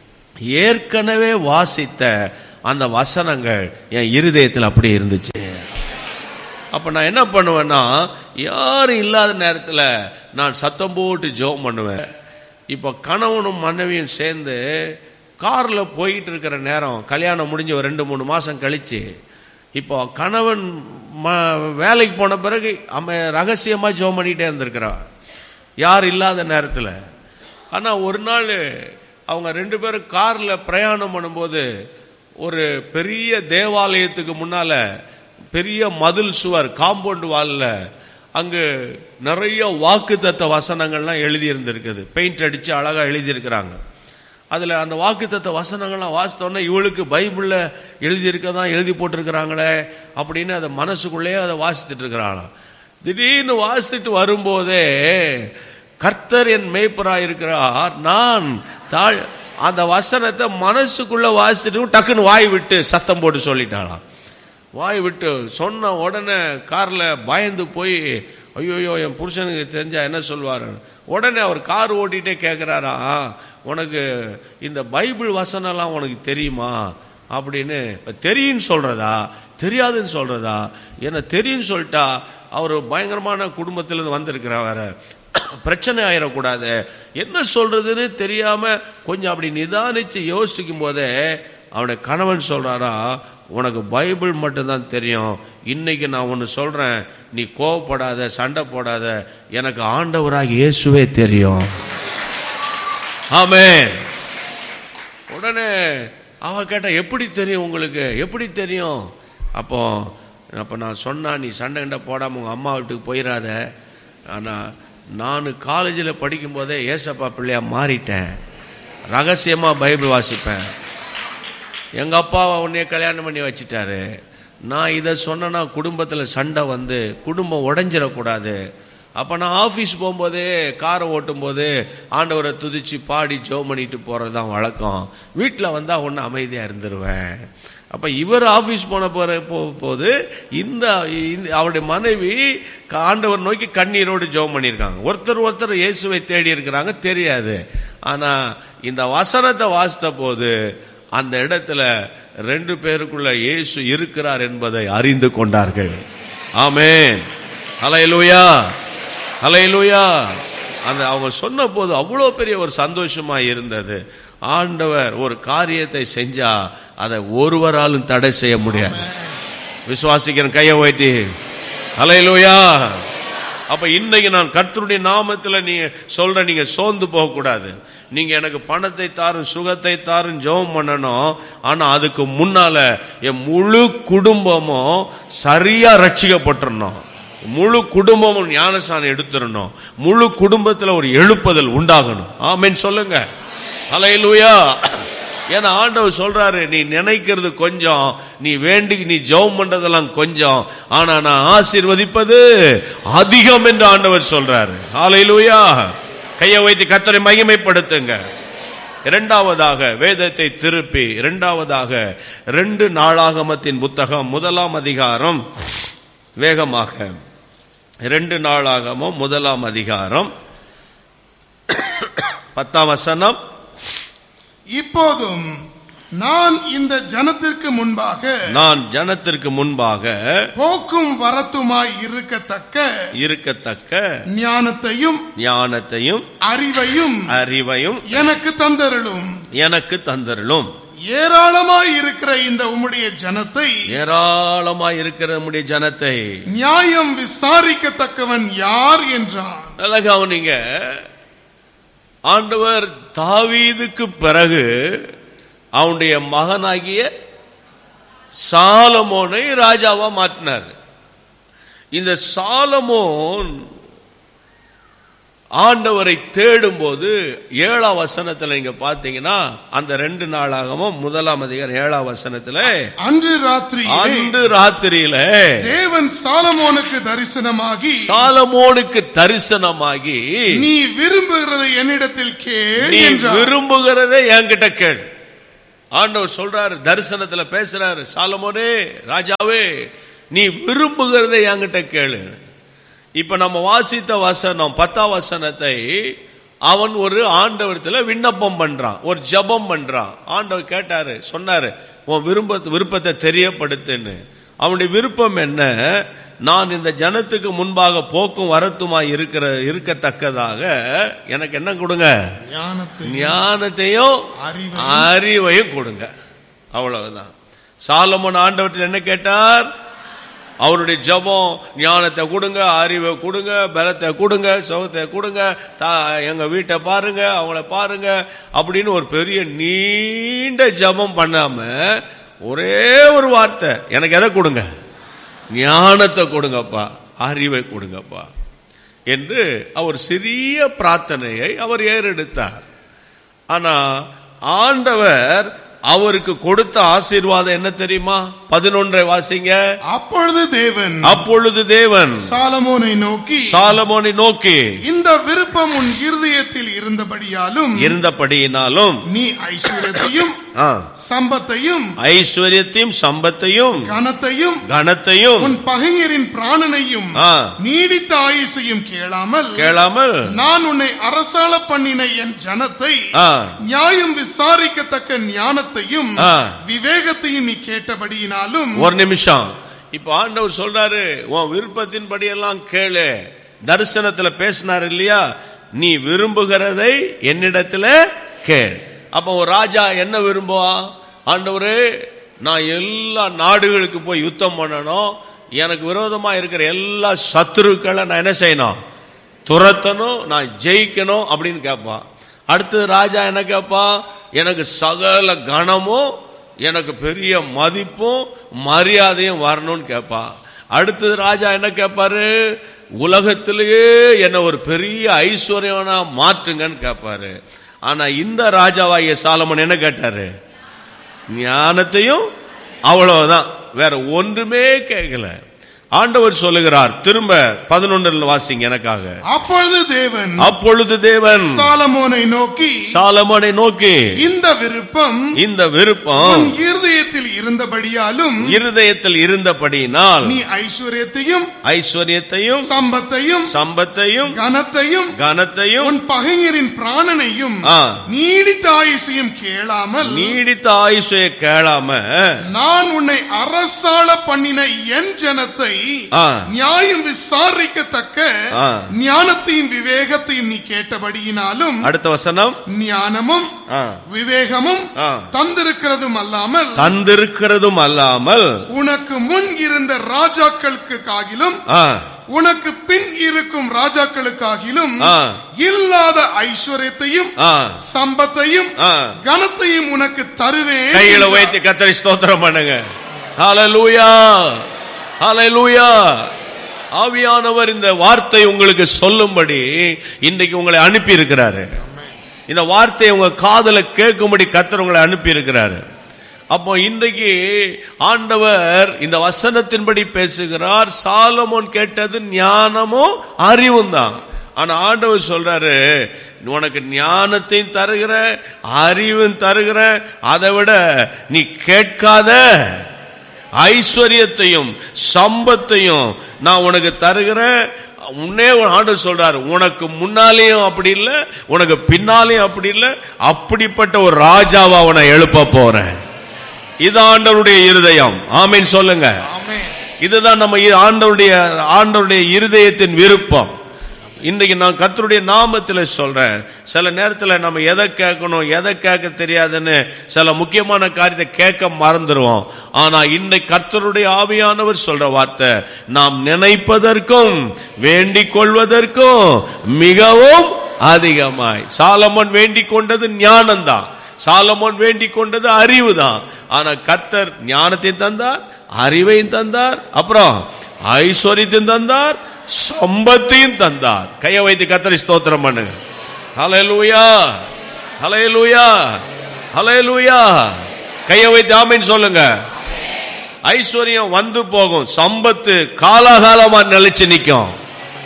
ஏற்கனவே வாசித்த அந்த வசனங்கள் என் இருதயத்தில் அப்படியே இருந்துச்சு அப்ப நான் என்ன பண்ணுவேன்னா யாரும் இல்லாத நேரத்தில் நான் சத்தம் போட்டு ஜெபம் பண்ணுவேன் இப்போ கணவனும் மனைவியும் சேர்ந்து கார்ல போயிட்டு இருக்கிற நேரம் கல்யாணம் முடிஞ்ச ஒரு ரெண்டு மூணு மாசம் கழிச்சு இப்போ கணவன் ம- வேலைக்கு போன பிறகு அவன் ரகசியமா ஜெபம் பண்ணிட்டே இருந்திருக்கிறா யார் இல்லாத நேரத்தில் ஆனா ஒரு நாள் அவங்க ரெண்டு பேரும் கார்ல பிரயாணம் பண்ணும்போது ஒரு பெரிய தேவாலயத்துக்கு முன்னால பெரிய மதில் சுவர் காம்பவுண்ட் வால்ல அங்கு நிறைய வாக்குத்தத்த வசனங்கள்லாம் எழுதி இருந்திருக்குது பெயிண்ட் அடிச்சு அழகா எழுதி இருக்கிறாங்க அதுல அந்த வாக்குத்தத்த வசனங்கள்லாம் வாசித்தோன்னே இவளுக்கு பைபிள்ல எழுதி இருக்கதான் எழுதி போட்டிருக்கிறாங்களே அப்படின்னு அதை மனசுக்குள்ளேயே அதை வாசித்துட்டு இருக்கிறாளாம் திடீர்னு வாசித்துட்டு வரும்போதே கர்த்தர் என் மேய்ப்பரா இருக்கிறார் நான் தாழ் அந்த வசனத்தை மனசுக்குள்ள வாசிச்சுட்டு டக்குன்னு வாய் விட்டு சத்தம் போட்டு சொல்லிட்டாளாம் வாய் விட்டு சொன்ன உடனே கார்ல பயந்து போய் ஐயோயோ என் புருஷனுக்கு தெரிஞ்சா என்ன சொல்வாரு உடனே அவர் கார் ஓட்டிட்டே கேட்கிறாராம் உனக்கு இந்த பைபிள் வசனம்லாம் உனக்கு தெரியுமா அப்படின்னு இப்ப தெரியும்னு சொல்றதா தெரியாதுன்னு சொல்றதா என்ன தெரியும்னு சொல்லிட்டா அவர் பயங்கரமான குடும்பத்திலிருந்து வந்திருக்கிறார் வேற பிரச்சனை ஆயிடக்கூடாது என்ன சொல்றதுன்னு தெரியாம கொஞ்சம் அப்படி நிதானிச்சு யோசிக்கும் போதே அவனுடைய கணவன் சொல்றாரா உனக்கு பைபிள் மட்டும்தான் தெரியும் இன்னைக்கு நான் ஒன்று சொல்றேன் நீ கோவப்படாத சண்டை போடாத எனக்கு ஆண்டவராக இயேசுவே தெரியும் ஆமென் உடனே அவ கேட்டா எப்படி தெரியும் உங்களுக்கு எப்படி தெரியும் அப்போ அப்போ நான் சொன்னா நீ சண்டை கிண்டை போடாம உங்க அம்மா வீட்டுக்கு போயிடாத ஆனா நான் காலேஜில் படிக்கும்போதே ஏசப்பா பிள்ளையா மாறிட்டேன் ரகசியமா பைபிள் வாசிப்பேன் எங்க அப்பா உன்னைய கல்யாணம் பண்ணி வச்சிட்டாரு நான் இதை சொன்னேன்னா குடும்பத்தில் சண்டை வந்து குடும்பம் உடைஞ்சிடக்கூடாது அப்போ நான் ஆஃபீஸ் போகும்போதே காரை ஓட்டும் போது ஆண்டவரை துதிச்சு பாடி ஜோம் பண்ணிட்டு போகிறது தான் வழக்கம் வீட்டில் வந்தால் ஒன்று அமைதியாக இருந்துருவேன் அப்போ இவர் ஆஃபீஸ் போன போகிற போது இந்த இந்த- அவருடைய மனைவி க- ஆண்டவர் நோக்கி கண்ணீரோடு ஜெபம் பண்ணியிருக்காங்க ஒருத்தர் ஒருத்தர் இயேசுவை தேடி இருக்கிறாங்க தெரியாது ஆனால் இந்த வசனத்தை வாசித்த போது அந்த இடத்துல ரெண்டு பேருக்குள்ள இயேசு இருக்கிறார் என்பதை அறிந்து கொண்டார்கள் ஆமென் ஹalleluya ஹalleluya அந்த அவங்க சொன்ன போது அவ்வளோ பெரிய ஒரு சந்தோஷமா இருந்தது ஆண்டவர் ஒரு காரியத்தை செஞ்சா அதை ஒருவராலும் தடை செய்ய முடியாது விசுவாசிக்கிறேன் கையை வைத்தி ஹalleluya அப்ப இன்னைக்கு நான் கர்த்தருடைய நாமத்துல நீங்க சொல்ற நீங்க சோர்ந்து போக கூடாது நீங்க எனக்கு பணத்தை தாரும் சுகத்தை தாரும் ஜெபம் பண்ணணும் ஆனா அதுக்கு முன்னால என் முழு குடும்பமும் சரியா ரட்சிக்கப்பட்டிரணும் முழு குடும்பமும் ஞானசானம் எடுத்துடணும் முழு குடும்பத்துல ஒரு எழுப்புதல் உண்டாகணும் ஆமென் சொல்லுங்க ஹalleluya ஏன்னா ஆண்டவர் சொல்றாரு நீ நினைக்கிறது கொஞ்சம் நீ வேண்டி நீ ஜெபம் பண்றதெல்லாம் கொஞ்சம் ஆனா நான் ஆசீர்வதிப்பது அதிகம் என்று ஆண்டவர் சொல்றாரு ஹalleluya கையை வைத்து கத்தரை மகிமைப்படுத்துங்க இரண்டாவதாக வேதத்தை திருப்பி இரண்டாவதாக ரெண்டு நாளாகமத்தின் புத்தகம் முதலாம் அதிகாரம் வேகமாக ரெண்டு நாளாகமம் முதலாம் அதிகாரம் பத்தாம் வசனம் இப்போதும் நான் இந்த ஜனத்திற்கு முன்பாக நான் ஜனத்திற்கு முன்பாக போக்கும் வரத்துமாய் இருக்கத்தக்க இருக்கத்தக்க ஞானத்தையும் ஞானத்தையும் அறிவையும் அறிவையும் எனக்கு தந்தருளும் எனக்கு தந்தருளும் ஏராளமாய் இருக்கிற இந்த உம்முடைய ஜனத்தை ஏராளமாய் இருக்கிற நம்முடைய ஜனத்தை நியாயம் விசாரிக்கத்தக்கவன் யார் என்றான் நல்ல கவனிங்க ஆண்டவர் தாவீதுக்கு பிறகு அவனுடைய மகனாகிய சாலமோனை ராஜாவா மாற்றினார் இந்த சாலமோன் ஆண்டவரை தேடும்போது ஏழாம் வசனத்துல நீங்க பாத்தீங்கன்னா அந்த ரெண்டு நாளாகவும் முதலாம் அதிகாரம் ஏழாம் வசனத்துல அன்று ராத்திரியிலே அன்று ராத்திரியில தேவன் சாலமோனுக்கு தரிசனமாகி சாலமோனுக்கு தரிசனமாகி நீ விரும்புகிறதை என்னிடத்தில் கேள் நீ என்றார் விரும்புகிறதை என்கிட்ட கேள் ஆண்டவர் சொல்றாரு தரிசனத்துல பேசுறாரு சாலமோனே ராஜாவே நீ விரும்புகிறதை என்கிட்ட கேளு இப்ப நம்ம வாசித்த வசனம் பத்தாம் வசனத்தை அவன் ஒரு ஆண்டவரத்துல விண்ணப்பம் பண்றான் ஒரு ஜெபம் பண்றான் ஆண்டவர் கேட்டாரு சொன்னாரு உன் விரும்ப விருப்பத்தை தெரியப்படுத்துன்னு அவனுடைய விருப்பம் என்ன நான் இந்த ஜனத்துக்கு முன்பாக போக்கும் வரத்துமா இருக்கிற இருக்கத்தக்கதாக எனக்கு என்ன கொடுங்க ஞானத்தை ஞானத்தையும் அறிவை அறிவையும் கொடுங்க அவ்வளவுதான் சாலமோன் ஆண்டவர்கிட்ட என்ன கேட்டார் அவருடைய ஜெபம் ஞானத்தை கொடுங்க அறிவை கொடுங்க பலத்தை கொடுங்க சுகத்தை கொடுங்க தா- எங்க வீட்டை பாருங்க அவங்கள பாருங்க அப்படின்னு ஒரு பெரிய நீண்ட ஜெபம் பண்ணாம ஒரே ஒரு வார்த்தை எனக்கு எதை கொடுங்க ஞானத்தை கொடுங்கப்பா அறிவை கொடுங்கப்பா என்று அவர் சிறிய பிரார்த்தனையை அவர் ஏறெடுத்தார் ஆனா ஆண்டவர் அவருக்கு கொடுத்த ஆசீர்வாதம் என்ன தெரியுமா பதினொன்றை வாசிங்க அப்பொழுது தேவன் அப்பொழுது தேவன் சாலமோனை நோக்கி சாலமோனை நோக்கி இந்த விருப்பம் உன் இருதயத்தில் இருந்தபடியாலும் இருந்தபடியினாலும் நீ ஐஸ்வர்யத்தையும் ஆ, சம்பத்தையும் ஐஸ்வர்யத்தையும் சம்பத்தையும் கனத்தையும் கனத்தையும் உன் பகைஞரின் பிராணனையும் ஆ, நீடித்த ஆயுசையும் கேளாமல் கேளாமல் நான் உன்னை அரசாள பண்ணின என் ஜனத்தை ஆ, நியாயம் விசாரிக்கத்தக்க ஞானத்தையும் ஆ. விவேகத்தையும் நீ கேட்டபடியினாலும் ஒரு நிமிஷம் இப்ப ஆண்டவர் சொல்றாரு உன் விருப்பத்தின்படி எல்லாம் கேளு தரிசனத்துல பேசினார் இல்லையா நீ விரும்புகிறதை என்னிடத்துல கேள் அப்ப ஒரு ராஜா என்ன விரும்புவான் ஆண்டவரே நான் எல்லா நாடுகளுக்கு போய் யுத்தம் பண்ணணும் எனக்கு விரோதமா இருக்கிற எல்லா சத்துருக்களை நான் என்ன செய்யணும் துரத்தணும் நான் ஜெயிக்கணும் அப்படின்னு கேட்பான் அடுத்தது ராஜா என்ன கேட்பான் எனக்கு சகல கணமும் எனக்கு பெரிய மதிப்பும் மரியாதையும் வரணும்னு கேட்பான் அடுத்தது ராஜா என்ன கேட்பாரு உலகத்திலேயே என்ன ஒரு பெரிய ஐஸ்வர்யவனா மாற்றுங்கன்னு கேட்பாரு ஆனா இந்த ராஜாவாகிய சாலமன் என்ன கேட்டாரு ஞானத்தையும் அவ்வளவுதான் வேற ஒன்றுமே கேட்கல ஆண்டவர் சொல்லுகிறார் திரும்ப பதினொன்றில் வாசிங்க எனக்காக அப்பொழுது தேவன் அப்பொழுது தேவன் சாலமோனை நோக்கி சாலமோனை நோக்கி இந்த விருப்பம் இந்த விருப்பம் உன் இருதயத்தில் இருந்தபடியாலும் இருதயத்தில் இருந்தபடியினால் நீ ஐஸ்வர்யத்தையும் ஐஸ்வர்யத்தையும் சம்பத்தையும் சம்பத்தையும் கனத்தையும் கனத்தையும் உன் பகைஞரின் பிராணனையும் ஆ, நீடித்த ஆயுசையும் கேளாமல் நீடித்த ஆயுஷைய கேளாம நான் உன்னை அரசாள பண்ணின என் ஜனத்தை ஆ, நியாயம் விசாரிக்கத்தக்க ஆ. ஞானத்தையும் விவேகத்தையும் நீ கேட்டபடியினாலும் அடுத்த வசனம் ஞானமும் ஆ, விவேகமும் ஆ. தந்திருக்கிறதும் அல்லாமல் தந்திருக்கிறதும் அல்லாமல் உனக்கு முன் இருந்த ராஜாக்களுக்கு காகிலும் ஆ, உனக்கு பின் இருக்கும் ராஜாக்களுக்காகிலும் ஆ. இல்லாத ஐஸ்வர்யத்தையும் ஆ, சம்பத்தையும் ஆ. கனத்தையும் உனக்கு தருவேன் கையில என்றார். வைத்து கத்தரி ஸ்தோத்திரம் பண்ணுங்க ஹalleluya ஹalleluya ஆவியானவர் இந்த வார்த்தை உங்களுக்கு சொல்லும்படி இன்றைக்கு உங்களை அனுப்பி இருக்கிறாரு இந்த வார்த்தையை உங்க காதுல கேட்கும்படி கத்தர் உங்களை அனுப்பி இருக்கிறாரு அப்போ இன்றைக்கு ஆண்டவர் இந்த வசனத்தின்படி பேசுகிறார் சாலமோன் கேட்டது ஞானமும் அறிவும் தான் ஆனா ஆண்டவர் சொல்றாரு உனக்கு ஞானத்தையும் தருகிற அறிவும் தருகிற அதை விட நீ கேட்காத ஐஸ்வர்யத்தையும் சம்பத்தையும் நான் உனக்கு தருகிறேன் உன்னே ஆண்டு சொல்றாரு உனக்கு முன்னாலேயும் அப்படி இல்லை உனக்கு பின்னாலேயும் அப்படி இல்லை அப்படிப்பட்ட ஒரு ராஜாவா உன்னை எழுப்ப போறேன் இது ஆண்டவருடைய இருதயம் ஆமீன் சொல்லுங்க ஆமென். இதுதான் நம்ம இ- ஆண்டவருடைய ஆண்டவருடைய இருதயத்தின் விருப்பம் இன்றைக்கு நான் கர்த்தருடைய நாமத்தில் சொல்றேன் சில நேரத்தில் நம்ம எதை கேட்கணும் எதை கேட்க தெரியாதுன்னு சில முக்கியமான காரியத்தை கேட்க மறந்துடுவோம் ஆனா இன்னைக்கு கர்த்தருடைய ஆவியானவர் சொல்ற வார்த்தை நாம் நினைப்பதற்கும் வேண்டிக் கொள்வதற்கும் மிகவும் அதிகமாய் சாலமோன் வேண்டிக் கொண்டது ஞானம்தான் சாலமோன் வேண்டிக் கொண்டது அறிவு தான் ஆனா கர்த்தர் ஞானத்தையும் தந்தார் அறிவையும் தந்தார் அப்புறம் ஐஸ்வர்யத்தையும் தந்தார் சம்பத்தையும் தந்தார் கையை வைத்து கத்தரி ஸ்தோத்திரம் பண்ணுங்க ஹalleluya ஹalleluya ஹalleluya கையை வைத்து ஆமென் சொல்லுங்க ஐஸ்வர்யம் வந்து போகும் சம்பத்து காலாகாலமா நிலைச்சு நிக்கும்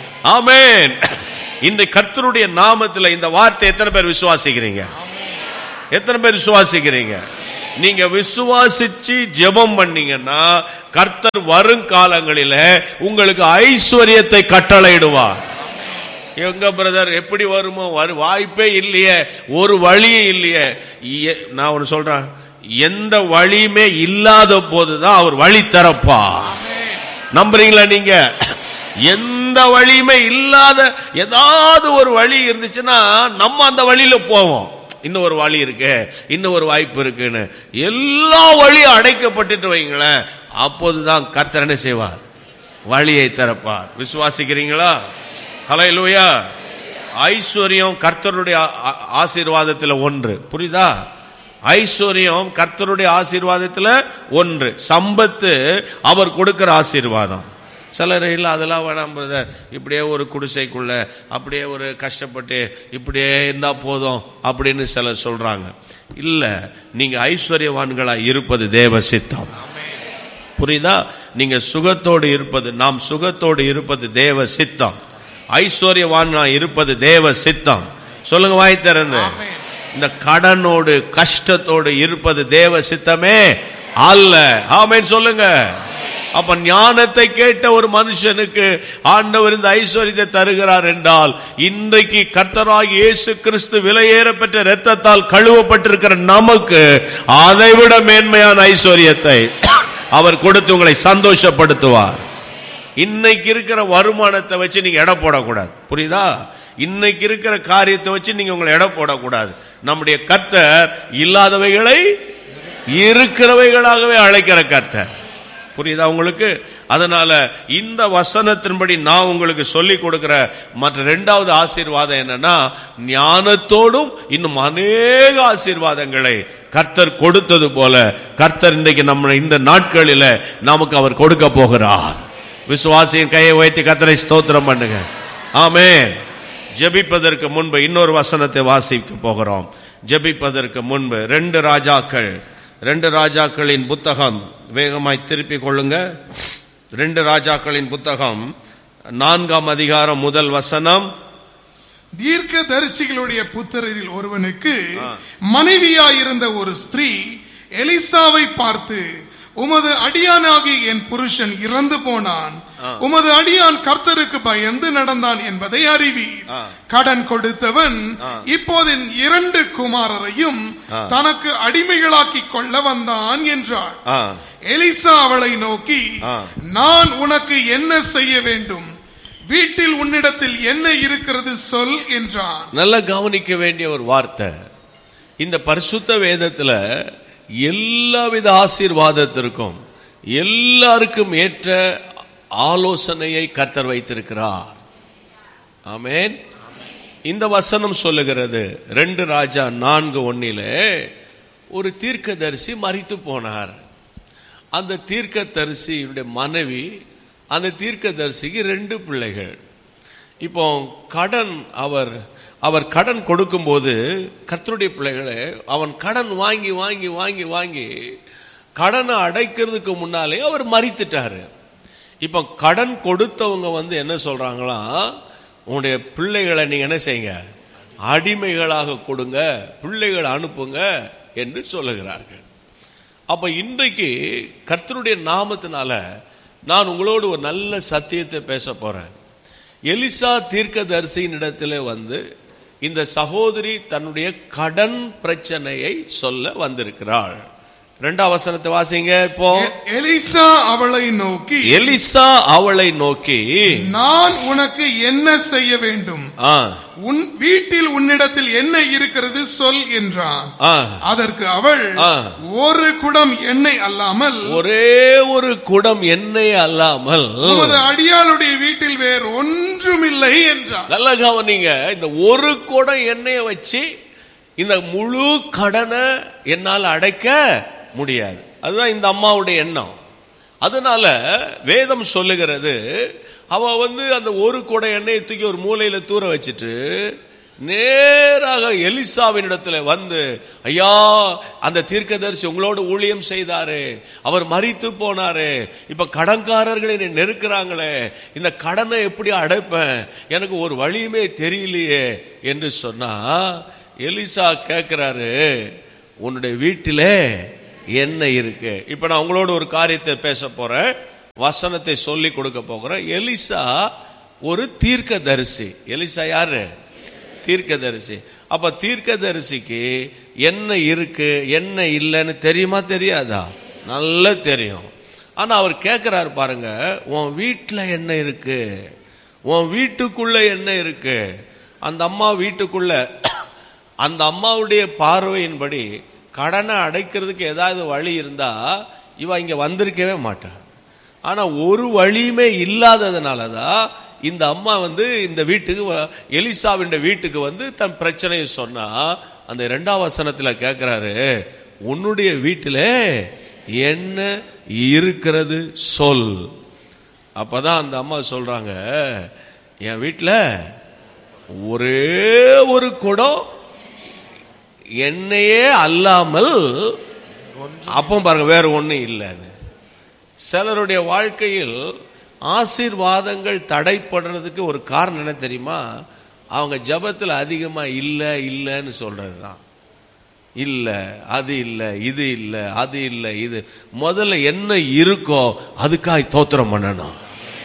ஆமென் இந்த கர்த்தருடைய நாமத்துல இந்த வார்த்தை எத்தனை பேர் விசுவாசிக்கிறீங்க எத்தனை பேர் விசுவாசிக்கிறீங்க நீங்க விசுவாசிச்சு ஜெபம் பண்ணீங்கன்னா கர்த்தர் வருங்காலங்களில உங்களுக்கு ஐஸ்வர்யத்தை கட்டளையிடுவார் எங்க பிரதர் எப்படி வருமோ வரு வாய்ப்பே இல்லையே ஒரு வழியே இல்லையே எ- நான் ஒன்று சொல்றேன் எந்த வழியுமே இல்லாத போதுதான் அவர் வழி திறப்பா நம்புறீங்களா நீங்க எந்த வழியுமே இல்லாத ஏதாவது ஒரு வழி இருந்துச்சுன்னா நம்ம அந்த வழியில போவோம் இன்னும் ஒரு வழி இருக்கு இன்னும் ஒரு வாய்ப்பு இருக்குன்னு எல்லா வழியும் அடைக்கப்பட்டுட்டு வைங்களேன் அப்போதுதான் கர்த்தர் என்ன செய்வார் வழியை திறப்பார் விசுவாசிக்கிறீங்களா ஹலோ லூயா ஐஸ்வர்யம் கர்த்தருடைய ஆ- ஆ- ஆசீர்வாதத்துல ஒன்று புரியுதா ஐஸ்வர்யம் கர்த்தருடைய ஆசீர்வாதத்துல ஒன்று சம்பத்து அவர் கொடுக்கிற ஆசீர்வாதம் சிலர் இல்லை அதெல்லாம் வேணாம் பிரதர் இப்படியே ஒரு குடிசைக்குள்ள அப்படியே ஒரு கஷ்டப்பட்டு இப்படியே இருந்தா போதும் அப்படின்னு சிலர் சொல்றாங்க இல்ல நீங்க ஐஸ்வர்யவான்களா இருப்பது தேவ சித்தம் புரியுதா நீங்க சுகத்தோடு இருப்பது நாம் சுகத்தோடு இருப்பது தேவ சித்தம் ஐஸ்வர்யவானா இருப்பது தேவ சித்தம் சொல்லுங்க வாய் திறந்து இந்த கடனோடு கஷ்டத்தோடு இருப்பது தேவ சித்தமே அல்ல ஆமென் சொல்லுங்க அப்ப ஞானத்தை கேட்ட ஒரு மனுஷனுக்கு ஆண்டவர் இந்த ஐஸ்வர்யத்தை தருகிறார் என்றால் இன்றைக்கு கர்த்தராகி இயேசு கிறிஸ்து விலையேற பெற்ற இரத்தத்தால் கழுவப்பட்டிருக்கிற நமக்கு அதைவிட மேன்மையான ஐஸ்வர்யத்தை அவர் கொடுத்து உங்களை சந்தோஷப்படுத்துவார் இன்னைக்கு இருக்கிற வருமானத்தை வச்சு நீங்க எடை போடக்கூடாது புரியுதா இன்னைக்கு இருக்கிற காரியத்தை வச்சு நீங்க உங்களை எடை போடக்கூடாது நம்முடைய கர்த்தர் இல்லாதவைகளை இருக்கிறவைகளாகவே அழைக்கிற கர்த்தர் புரியுதா உங்களுக்கு அதனால இந்த வசனத்தின்படி நான் உங்களுக்கு சொல்லி கொடுக்கிற மற்ற ரெண்டாவது ஆசீர்வாதம் என்னன்னா ஞானத்தோடும் இன்னும் அநேக ஆசீர்வாதங்களை கர்த்தர் கொடுத்தது போல கர்த்தர் இன்றைக்கு நம்ம இந்த நாட்களில நமக்கு அவர் கொடுக்க போகிறார் விசுவாசியின் கையை உயர்த்தி கர்த்தரை ஸ்தோத்திரம் பண்ணுங்க ஆமென் ஜெபிப்பதற்கு முன்பு இன்னொரு வசனத்தை வாசிக்க போகிறோம் ஜெபிப்பதற்கு முன்பு ரெண்டு ராஜாக்கள் ரெண்டு ராஜாக்களின் புத்தகம் வேகமாய் திருப்பிக் கொள்ளுங்க ரெண்டு ராஜாக்களின் புத்தகம் நான்காம் அதிகாரம் முதல் வசனம் தீர்க்க தரிசிகளுடைய புத்திரரில் ஒருவனுக்கு மனைவியாயிருந்த ஒரு ஸ்திரீ எலிசாவை பார்த்து உமது அடியானாகி என் புருஷன் இறந்து போனான் உமது அடியான் கர்த்தருக்கு பயந்து நடந்தான் என்பதை அறிவீர் கடன் கொடுத்தவன் இப்போது என் இரண்டு குமாரரையும் தனக்கு அடிமைகளாக்கி கொள்ள வந்தான் என்றாள் ஆ, எலிசா அவளை நோக்கி ஆ. நான் உனக்கு என்ன செய்ய வேண்டும் வீட்டில் உன்னிடத்தில் என்ன இருக்கிறது சொல் என்றான் நல்லா கவனிக்க வேண்டிய ஒரு வார்த்தை இந்த பரிசுத்த வேதத்துல எல்லாவித ஆசீர்வாதத்திற்கும் எல்லாருக்கும் ஏற்ற ஆலோசனையை கர்த்தர் வைத்திருக்கிறார் ஆமென் இந்த வசனம் சொல்லுகிறது ரெண்டு ராஜா நான்கு ஒன்னிலே ஒரு தீர்க்கதரிசி மரித்து போனார் அந்த தீர்க்கதரிசியுடைய மனைவி அந்த தீர்க்கதரிசிக்கு ரெண்டு பிள்ளைகள் இப்போ கடன் அவர் அவர் கடன் கொடுக்கும்போது கர்த்தருடைய பிள்ளைகளே அவன் கடன் வாங்கி வாங்கி வாங்கி வாங்கி கடனை அடைக்கிறதுக்கு முன்னாலே அவர் மறித்துட்டாரு இப்போ கடன் கொடுத்தவங்க வந்து என்ன சொல்றாங்களா உன்னுடைய பிள்ளைகளை நீங்க என்ன செய்யுங்க அடிமைகளாக கொடுங்க பிள்ளைகளை அனுப்புங்க என்று சொல்லுகிறார்கள் அப்ப இன்றைக்கு கர்த்தருடைய நாமத்தினால நான் உங்களோடு ஒரு நல்ல சத்தியத்தை பேச போறேன் எலிசா தீர்க்கதரிசியின் இடத்துல வந்து இந்த சகோதரி தன்னுடைய கடன் பிரச்சனையை சொல்ல வந்திருக்கிறாள் ரெண்டாம் வசனத்தை வாசிங்க இப்போ எ- எலிசா அவளை நோக்கி எலிசா அவளை நோக்கி நான் உனக்கு என்ன செய்ய வேண்டும் ஆ, உன் வீட்டில் உன்னிடத்தில் என்ன இருக்கிறது சொல் என்றான் ஆ, அதற்கு அவள் ஆ. ஒரு குடம் எண்ணெய் அல்லாமல் ஒரே ஒரு குடம் எண்ணெய் அல்லாமல் உமது அடியாளுடைய வீட்டில் வேறு ஒன்றுமில்லை என்றான் நல்ல கவனிங்க இந்த ஒரு குடம் எண்ணெயை வச்சு இந்த முழு கடனை என்னால் அடைக்க முடியாது அதுதான் இந்த அம்மாவுடைய எண்ணம் அதனால வேதம் சொல்லுகிறது அவ வந்து அந்த ஒரு குடம் எண்ணெயை தூக்கி ஒரு மூலையில தூர வச்சுட்டு நேராக எலிசாவின் இடத்துல வந்து ஐயா அந்த தீர்க்கதரிசி உங்களோட ஊழியம் செய்தாரு அவர் மறித்து போனாரு இப்ப கடன்காரர்கள் என்னை நெருக்கிறாங்களே இந்த கடனை எப்படி அடைப்பேன் எனக்கு ஒரு வழியுமே தெரியலையே என்று சொன்னா எலிசா கேட்கிறாரு உன்னுடைய வீட்டிலே என்ன இருக்கு இப்ப நான் உங்களோட ஒரு காரியத்தை பேச போறேன் வசனத்தை சொல்லி கொடுக்க போகிறேன் எலிசா ஒரு தீர்க்கதரிசி எலிசா யாரு தீர்க்கதரிசி அப்ப தீர்க்கதரிசிக்கு என்ன இருக்கு என்ன இல்லைன்னு தெரியுமா தெரியாதா நல்லா தெரியும் ஆனா அவர் கேட்கிறாரு பாருங்க உன் வீட்டுல என்ன இருக்கு உன் வீட்டுக்குள்ள என்ன இருக்கு அந்த அம்மா வீட்டுக்குள்ள அந்த அம்மாவுடைய பார்வையின்படி கடனை அடைக்கிறதுக்கு ஏதாவது வழி இருந்தா இவ இங்க வந்திருக்கவே மாட்டா ஆனா ஒரு வழியுமே இல்லாததுனால தான் இந்த அம்மா வந்து இந்த வீட்டுக்கு வ- எலிசாவின் வீட்டுக்கு வந்து தன் பிரச்சனையை சொன்னா அந்த இரண்டாம் வசனத்துல கேட்கிறாரு உன்னுடைய வீட்டில என்ன இருக்கிறது சொல் அப்பதான் அந்த அம்மா சொல்றாங்க என் வீட்டுல ஒரே ஒரு குடம் என்னையே அல்லாமல் அப்போ பாருங்க வேற ஒண்ணும் இல்லைன்னு சிலருடைய வாழ்க்கையில் ஆசீர்வாதங்கள் தடைப்படுறதுக்கு ஒரு காரணம் என்ன தெரியுமா அவங்க ஜபத்துல அதிகமா இல்ல இல்லைன்னு சொல்றதுதான் இல்ல அது இல்ல இது இல்ல அது இல்ல இது முதல்ல என்ன இருக்கோ அதுக்காய் தோத்திரம் பண்ணணும்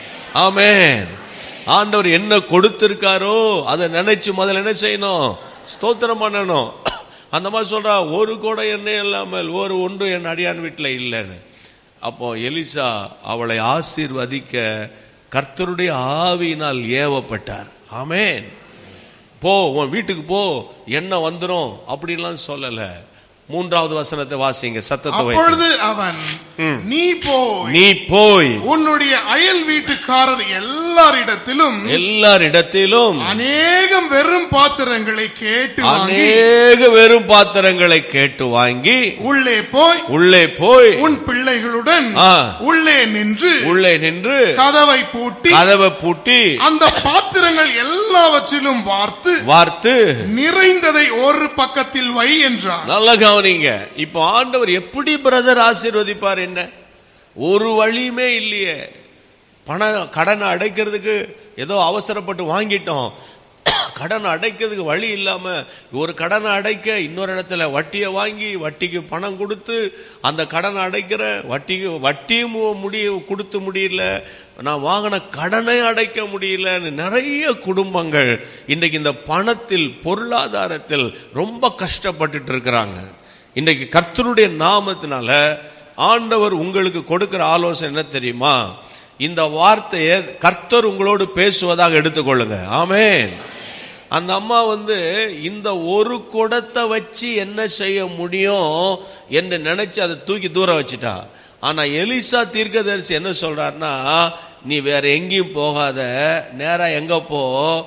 ஆமென் ஆண்டவர் என்ன கொடுத்திருக்காரோ அதை நினைச்சு முதல்ல என்ன செய்யணும் ஸ்தோத்திரம் பண்ணணும் அந்த மாதிரி சொல்றா ஒரு கூட எண்ணெய் இல்லாமல் ஒரு ஒன்று என் அடியான் வீட்டில் இல்லைன்னு அப்போ எலிசா அவளை ஆசீர்வதிக்க கர்த்தருடைய ஆவியினால் ஏவப்பட்டார் ஆமென் போ உன் வீட்டுக்கு போ என்ன வந்துரும் அப்படின்லாம் சொல்லல மூன்றாவது வசனத்தை வாசிங்க சத்தத்தை வைத்து அப்பொழுது அவன் நீ போய் நீ போய் உன்னுடைய அயல் வீட்டுக்காரர் எல்லாரிடத்திலும் எல்லாரிடத்திலும் அநேகம் வெறும் பாத்திரங்களை கேட்டு வாங்கி அநேக வெறும் பாத்திரங்களை கேட்டு வாங்கி உள்ளே போய் உள்ளே போய் உன் பிள்ளைகளுடன் ஆ. உள்ளே நின்று உள்ளே நின்று கதவை பூட்டி கதவை பூட்டி அந்த பாத்திரங்கள் எல்லாவற்றிலும் வார்த்து வார்த்து நிறைந்ததை ஒரு பக்கத்தில் வை என்றார் நல்ல கவனிங்க இப்போ ஆண்டவர் எப்படி பிரதர் ஆசீர்வதிப்பார் என்ன ஒரு வழியுமே இல்லையே பணம் கடனை அடைக்கிறதுக்கு ஏதோ அவசரப்பட்டு வாங்கிட்டோம் கடன் அடைக்கிறதுக்கு வழி இல்லாம ஒரு கடனை அடைக்க இன்னொரு இடத்துல வட்டியை வாங்கி வட்டிக்கு பணம் கொடுத்து அந்த கடனை அடைக்கிற வட்டிக்கு வட்டியும் முடிய கொடுத்து முடியல நான் வாங்கின கடனை அடைக்க முடியலன்னு நிறைய குடும்பங்கள் இன்றைக்கு இந்த பணத்தில் பொருளாதாரத்தில் ரொம்ப கஷ்டப்பட்டுட்டு இருக்கிறாங்க இன்றைக்கு கர்த்தருடைய நாமத்தினால ஆண்டவர் உங்களுக்கு கொடுக்கிற ஆலோசனை என்ன தெரியுமா இந்த வார்த்தையை கர்த்தர் உங்களோடு பேசுவதாக எடுத்துக்கொள்ளுங்க ஆமென் அந்த அம்மா வந்து இந்த ஒரு குடத்தை வச்சு என்ன செய்ய முடியும் என்று நினைச்சு அதை தூக்கி தூர வச்சுட்டா ஆனா எலிசா தீர்க்கதரிசி என்ன சொல்றாருன்னா நீ வேற எங்கேயும் போகாத நேரா எங்க போ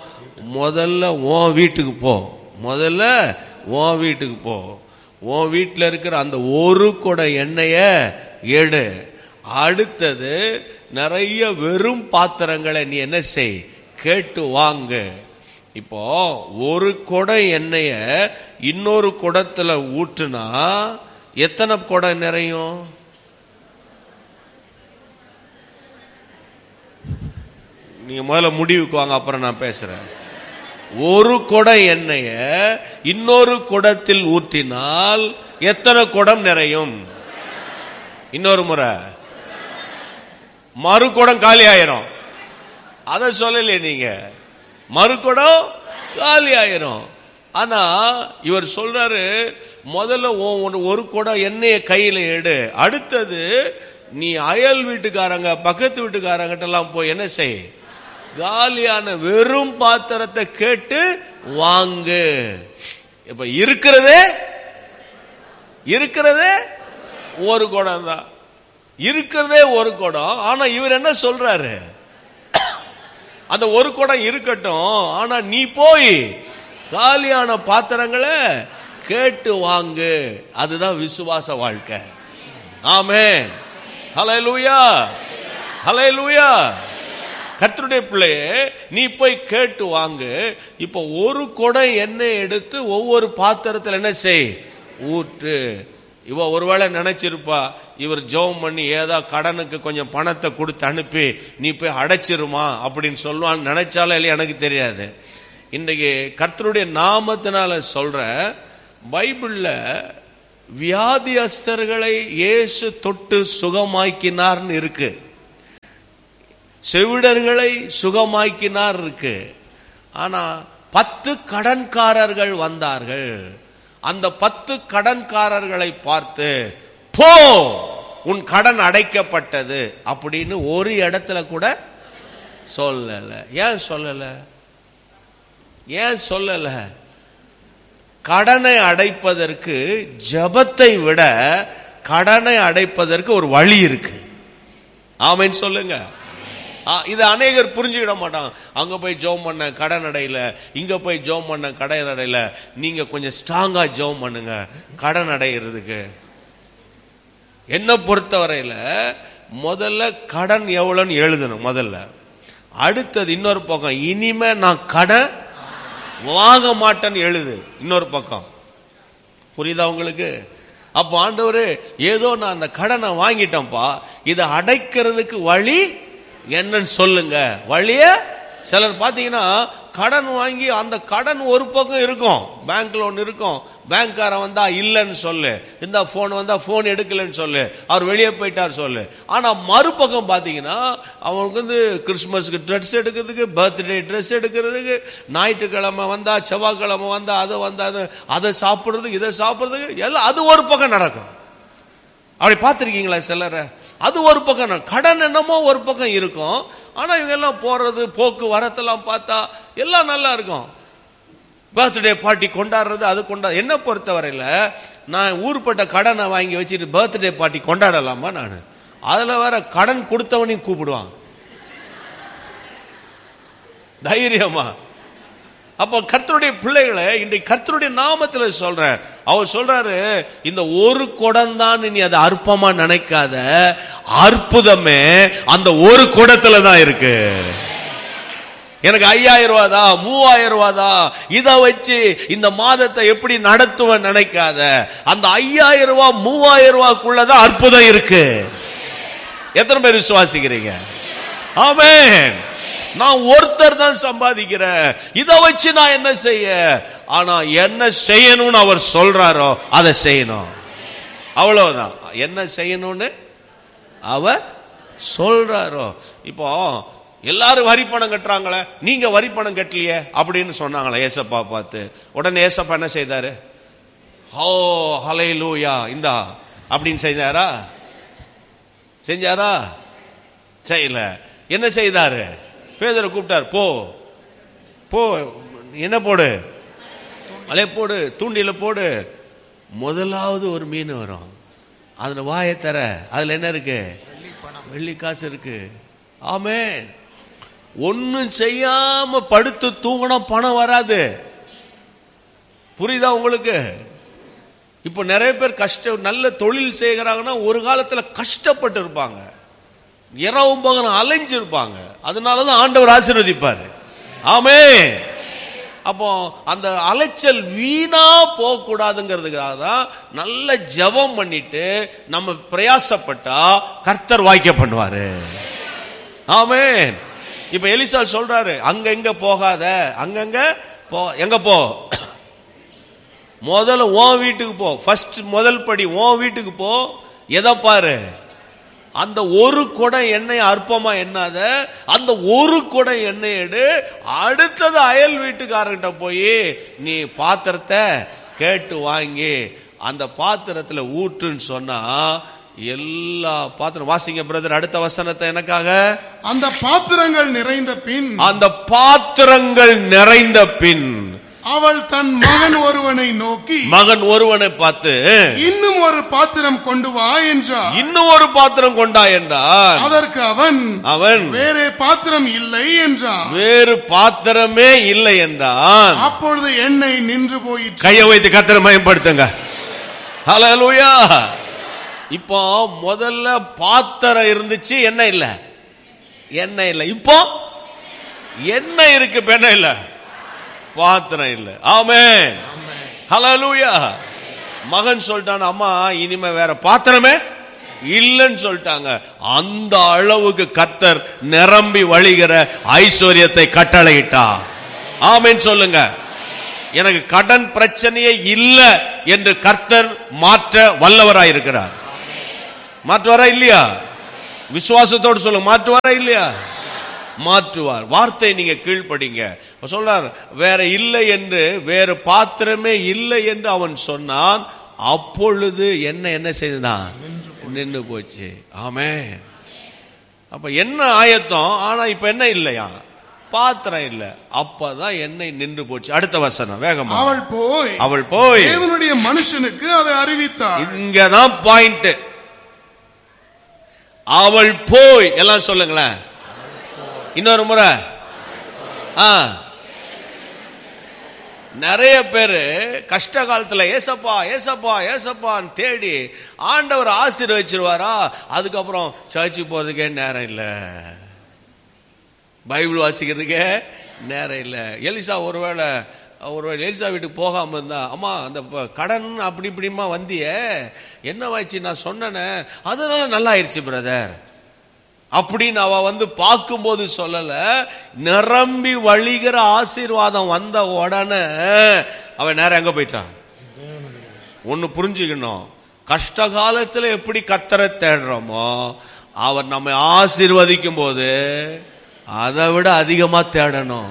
முதல்ல உன் வீட்டுக்கு போ முதல்ல உன் வீட்டுக்கு போ உன் வீட்டில் இருக்கிற அந்த ஒரு குடம் எண்ணெய எடு அடுத்தது நிறைய வெறும் பாத்திரங்களை நீ என்ன செய் கேட்டு வாங்கு இப்போ ஒரு குடம் எண்ணெய இன்னொரு குடத்துல ஊற்றுனா எத்தனை குடம் நிறையும் நீங்க முதல்ல முடிவுக்கு வாங்க அப்புறம் நான் பேசுறேன் ஒரு குடம் எண்ணெய இன்னொரு குடத்தில் ஊற்றினால் எத்தனை குடம் நிறையும் இன்னொரு முறை மறு குடம் காலி ஆயிரும் அதை சொல்லலையே நீங்க மறு குடம் காலி ஆயிரும் ஆனா இவர் சொல்றாரு முதல்ல உன் ஒரு- ஒரு குடம் எண்ணெயை கையில எடு அடுத்தது நீ அயல் வீட்டுக்காரங்க பக்கத்து வீட்டுக்காரங்கிட்ட எல்லாம் போய் என்ன செய் காலியான வெறும் பாத்திரத்தை கேட்டு வாங்கு இப்ப இருக்கிறதே இருக்கிறதே ஒரு குடம் தான் இருக்கிறதே ஒரு குடம் ஆனா இவர் என்ன சொல்றாரு அந்த ஒரு குடம் இருக்கட்டும் ஆனா நீ போய் காலியான பாத்திரங்களை கேட்டு வாங்கு அதுதான் விசுவாச வாழ்க்கை ஆமே ஹalleluya ஹalleluya கர்த்தருடைய பிள்ளையே நீ போய் கேட்டு வாங்கு இப்போ ஒரு குடம் எண்ணெய் எடுத்து ஒவ்வொரு பாத்திரத்தில் என்ன செய் ஊற்று இவ ஒருவேளை நினைச்சிருப்பா இவர் ஜெபம் பண்ணி ஏதோ கடனுக்கு கொஞ்சம் பணத்தை கொடுத்து அனுப்பி நீ போய் அடைச்சிருமா அப்படின்னு சொல்லுவான்னு நினைச்சாலும் இல்லை எனக்கு தெரியாது இன்றைக்கு கர்த்தருடைய நாமத்தினால சொல்றேன் பைபிள்ல வியாதியஸ்தர்களை இயேசு தொட்டு சுகமாக்கினார்னு இருக்கு செவிடர்களை சுகமாக்கினார் இருக்கு ஆனா பத்து கடன்காரர்கள் வந்தார்கள் அந்த பத்து கடன்காரர்களை பார்த்து போ உன் கடன் அடைக்கப்பட்டது அப்படின்னு ஒரு இடத்துல கூட சொல்லல ஏன் சொல்லல ஏன் சொல்லல கடனை அடைப்பதற்கு ஜபத்தை விட கடனை அடைப்பதற்கு ஒரு வழி இருக்கு ஆமென்னு சொல்லுங்க ஆ, இது அநேகர் புரிஞ்சுக்கிட மாட்டாங்க அங்க போய் ஜெபம் பண்ண கடன் அடையில இங்க போய் ஜெபம் பண்ண கடன் அடையில நீங்க கொஞ்சம் ஸ்ட்ராங்கா ஜெபம் பண்ணுங்க கடன் அடையிறதுக்கு என்ன பொறுத்தவரையில முதல்ல கடன் எவ்வளவுன்னு எழுதணும் முதல்ல அடுத்தது இன்னொரு பக்கம் இனிமே நான் கடன் வாங்க மாட்டேன்னு எழுது இன்னொரு பக்கம் புரியுதா உங்களுக்கு அப்போ ஆண்டவரு ஏதோ நான் அந்த கடனை வாங்கிட்டேன்ப்பா இதை அடைக்கிறதுக்கு வழி என்னன்னு சொல்லுங்க வழிய சிலர் பார்த்தீங்கன்னா கடன் வாங்கி அந்த கடன் ஒரு பக்கம் இருக்கும் பேங்க் லோன் இருக்கும் பேங்க்காரன் வந்தா இல்லைன்னு சொல்லு இந்த போன் வந்தா போன் எடுக்கலன்னு சொல்லு அவர் வெளியே போயிட்டார் சொல்லு ஆனா மறுபக்கம் பார்த்தீங்கன்னா அவனுக்கு வந்து கிறிஸ்மஸ்க்கு ட்ரெஸ் எடுக்கிறதுக்கு பர்த்டே ட்ரெஸ் எடுக்கிறதுக்கு ஞாயிற்றுக்கிழமை வந்தா செவ்வாய்க்கிழமை வந்தா அதை வந்தா அது அதை சாப்பிட்றதுக்கு இதை சாப்பிட்றதுக்கு எல்லாம் அது ஒரு பக்கம் நடக்கும் அப்படி பார்த்துருக்கீங்களா சிலரை அது ஒரு பக்கம் நட- கடன் என்னமோ ஒரு பக்கம் இருக்கும் ஆனா இவங்க எல்லாம் போறது போக்கு வரத்தெல்லாம் பார்த்தா எல்லாம் நல்லா இருக்கும் பர்த்டே பார்ட்டி கொண்டாடுறது அது கொண்டா என்ன பொறுத்தவரையில நான் ஊர்பட்ட கடனை வாங்கி வச்சுட்டு பர்த்டே பார்ட்டி கொண்டாடலாமா நான் அதுல வேற கடன் கொடுத்தவனையும் கூப்பிடுவான் தைரியமா அப்போ கர்த்தருடைய பிள்ளைகளை இன்றைக்கு கர்த்தருடைய நாமத்துல சொல்றேன் அவர் சொல்றாரு இந்த ஒரு குடம் தான் நீ அதை அற்பமா நினைக்காத அற்புதமே அந்த ஒரு குடத்துல தான் இருக்கு எனக்கு ஐயாயிரம் ரூபா தான் மூவாயிரம் ரூபா தான் இதை வச்சு இந்த மாதத்தை எப்படி நடத்துவேன் நினைக்காத அந்த ஐயாயிரம் ரூபாய் மூவாயிரம் ரூபாய்க்குள்ளதான் அற்புதம் இருக்கு எத்தனை பேர் விசுவாசிக்கிறீங்க ஆமென் நான் ஒருத்தர் தான் சம்பாதிக்கிறேன் இதை வச்சு நான் என்ன செய்ய ஆனா என்ன செய்யணும்னு அவர் சொல்றாரோ அதை செய்யணும் அவ்வளவுதான் என்ன செய்யணும்னு அவர் சொல்றாரோ இப்போ எல்லாரும் வரி பணம் கட்டுறாங்களே நீங்க வரி பணம் கட்டலையே அப்படின்னு சொன்னாங்களே ஏசப்பா பார்த்து உடனே ஏசப்பா என்ன செய்தாரு ஓ ஹலை லூயா இந்தா அப்படின்னு செய்தாரா செஞ்சாரா செய்யல என்ன செய்தாரு பேதரை கூப்பிட்டார் போ போ என்ன போடு அலே போடு தூண்டில போடு முதலாவது ஒரு மீன் வரும் அதுல வாயை தர அதுல என்ன இருக்கு வெள்ளி காசு இருக்கு ஆமே ஒன்னும் செய்யாம படுத்து தூங்கினா பணம் வராது புரியுதா உங்களுக்கு இப்போ நிறைய பேர் கஷ்ட நல்ல தொழில் செய்கிறாங்கன்னா ஒரு காலத்துல கஷ்டப்பட்டு இருப்பாங்க இரவும் பகலும் அலைஞ்சிருப்பாங்க அதனாலதான் ஆண்டவர் ஆசீர்வதிப்பாரு ஆமே அப்போ அந்த அலைச்சல் வீணா போகக்கூடாதுங்கிறதுக்காக தான் நல்ல ஜெபம் பண்ணிட்டு நம்ம பிரயாசப்பட்டா கர்த்தர் வாய்க்க பண்ணுவாரு ஆமென் இப்ப எலிசா சொல்றாரு அங்க எங்க போகாத அங்கங்க போ எங்க போ முதல்ல உன் வீட்டுக்கு போ ஃபர்ஸ்ட் முதல் படி உன் வீட்டுக்கு போ எதை பாரு அந்த ஒரு குடம் எண்ணெய் அற்பமா எண்ணாத அந்த ஒரு குடம் எண்ணெய் எடு அடுத்தது அயல் வீட்டுக்காரங்கிட்ட போய் நீ பாத்திரத்தை கேட்டு வாங்கி அந்த பாத்திரத்துல ஊற்றுன்னு சொன்னா எல்லா பாத்திரம் வாசிங்க பிரதர் அடுத்த வசனத்தை எனக்காக அந்த பாத்திரங்கள் நிறைந்த பின் அந்த பாத்திரங்கள் நிறைந்த பின் அவள் தன் மகன் ஒருவனை நோக்கி மகன் ஒருவனை பார்த்து இன்னும் ஒரு பாத்திரம் கொண்டு வா என்றார் இன்னும் ஒரு பாத்திரம் கொண்டா என்றான் அதற்கு அவன் அவன் வேறே பாத்திரம் இல்லை என்றான் வேறு பாத்திரமே இல்லை என்றான் அப்பொழுது எண்ணெய் நின்று போயிற்று கையை வைத்து கத்திர மயப்படுத்துங்க ஹalleluya இப்போ முதல்ல பாத்திரம் இருந்துச்சு எண்ணெய் இல்ல எண்ணெய் இல்ல இப்போ எண்ணெய் இருக்கு இப்ப எண்ணெய் இல்ல பாத்திரம் இல்ல ஆமென் ஹalleluya மகன் சொல்லிட்டான் அம்மா இனிமே வேற பாத்திரமே இல்லைன்னு சொல்லிட்டாங்க அந்த அளவுக்கு கத்தர் நிரம்பி வழிகிற ஐஸ்வர்யத்தை கட்டளையிட்டா ஆமென் சொல்லுங்க எனக்கு கடன் பிரச்சனையே இல்லை என்று கர்த்தர் மாற்ற வல்லவராயிருக்கிறார் மாற்றுவாரா இல்லையா விசுவாசத்தோடு சொல்லுங்க மாற்றுவாரா இல்லையா மாற்றுவார் வார்த்தை நீங்க கீழ்ப்படிங்க அவர் சொல்றார் வேற இல்லை என்று வேறு பாத்திரமே இல்லை என்று அவன் சொன்னான் அப்பொழுது என்ன என்ன செய்தான் நின்று போச்சு ஆமே அப்ப என்ன ஆயத்தம் ஆனா இப்ப என்ன இல்லையா பாத்திரம் இல்ல அப்பதான் எண்ணெய் நின்று போச்சு அடுத்த வசனம் வேகமா அவள் போய் அவள் போய் தேவனுடைய மனுஷனுக்கு அதை அறிவித்தாள் இங்கதான் பாயிண்ட் அவள் போய் எல்லாம் சொல்லுங்களேன் இன்னொரு முறை ஆ நிறைய பேர் கஷ்ட காலத்துல ஏசப்பா ஏசப்பா ஏசப்பான்னு தேடி ஆண்டவர் ஆசீர்வச்சிருவாரா அதுக்கப்புறம் சர்ச்சுக்கு போறதுக்கே நேரம் இல்லை பைபிள் வாசிக்கிறதுக்கே நேரம் இல்லை எலிசா ஒருவேளை ஒருவேளை எலிசா வீட்டுக்கு போகாம இருந்தா அம்மா அந்த ப- கடன் அப்படி இப்படிமா வந்தியே என்னவாச்சு நான் சொன்னேனே அதனால நல்லா ஆயிடுச்சு பிரதர் அப்படின்னு அவ வந்து பார்க்கும்போது சொல்லல நிரம்பி வழிகிற ஆசீர்வாதம் வந்த உடனே அவன் நேரம் எங்க போயிட்டான் ஒன்னு புரிஞ்சுக்கணும் கஷ்ட காலத்துல எப்படி கத்தரை தேடுறோமோ அவர் நம்மை ஆசீர்வதிக்கும் போது அதை விட அதிகமா தேடணும்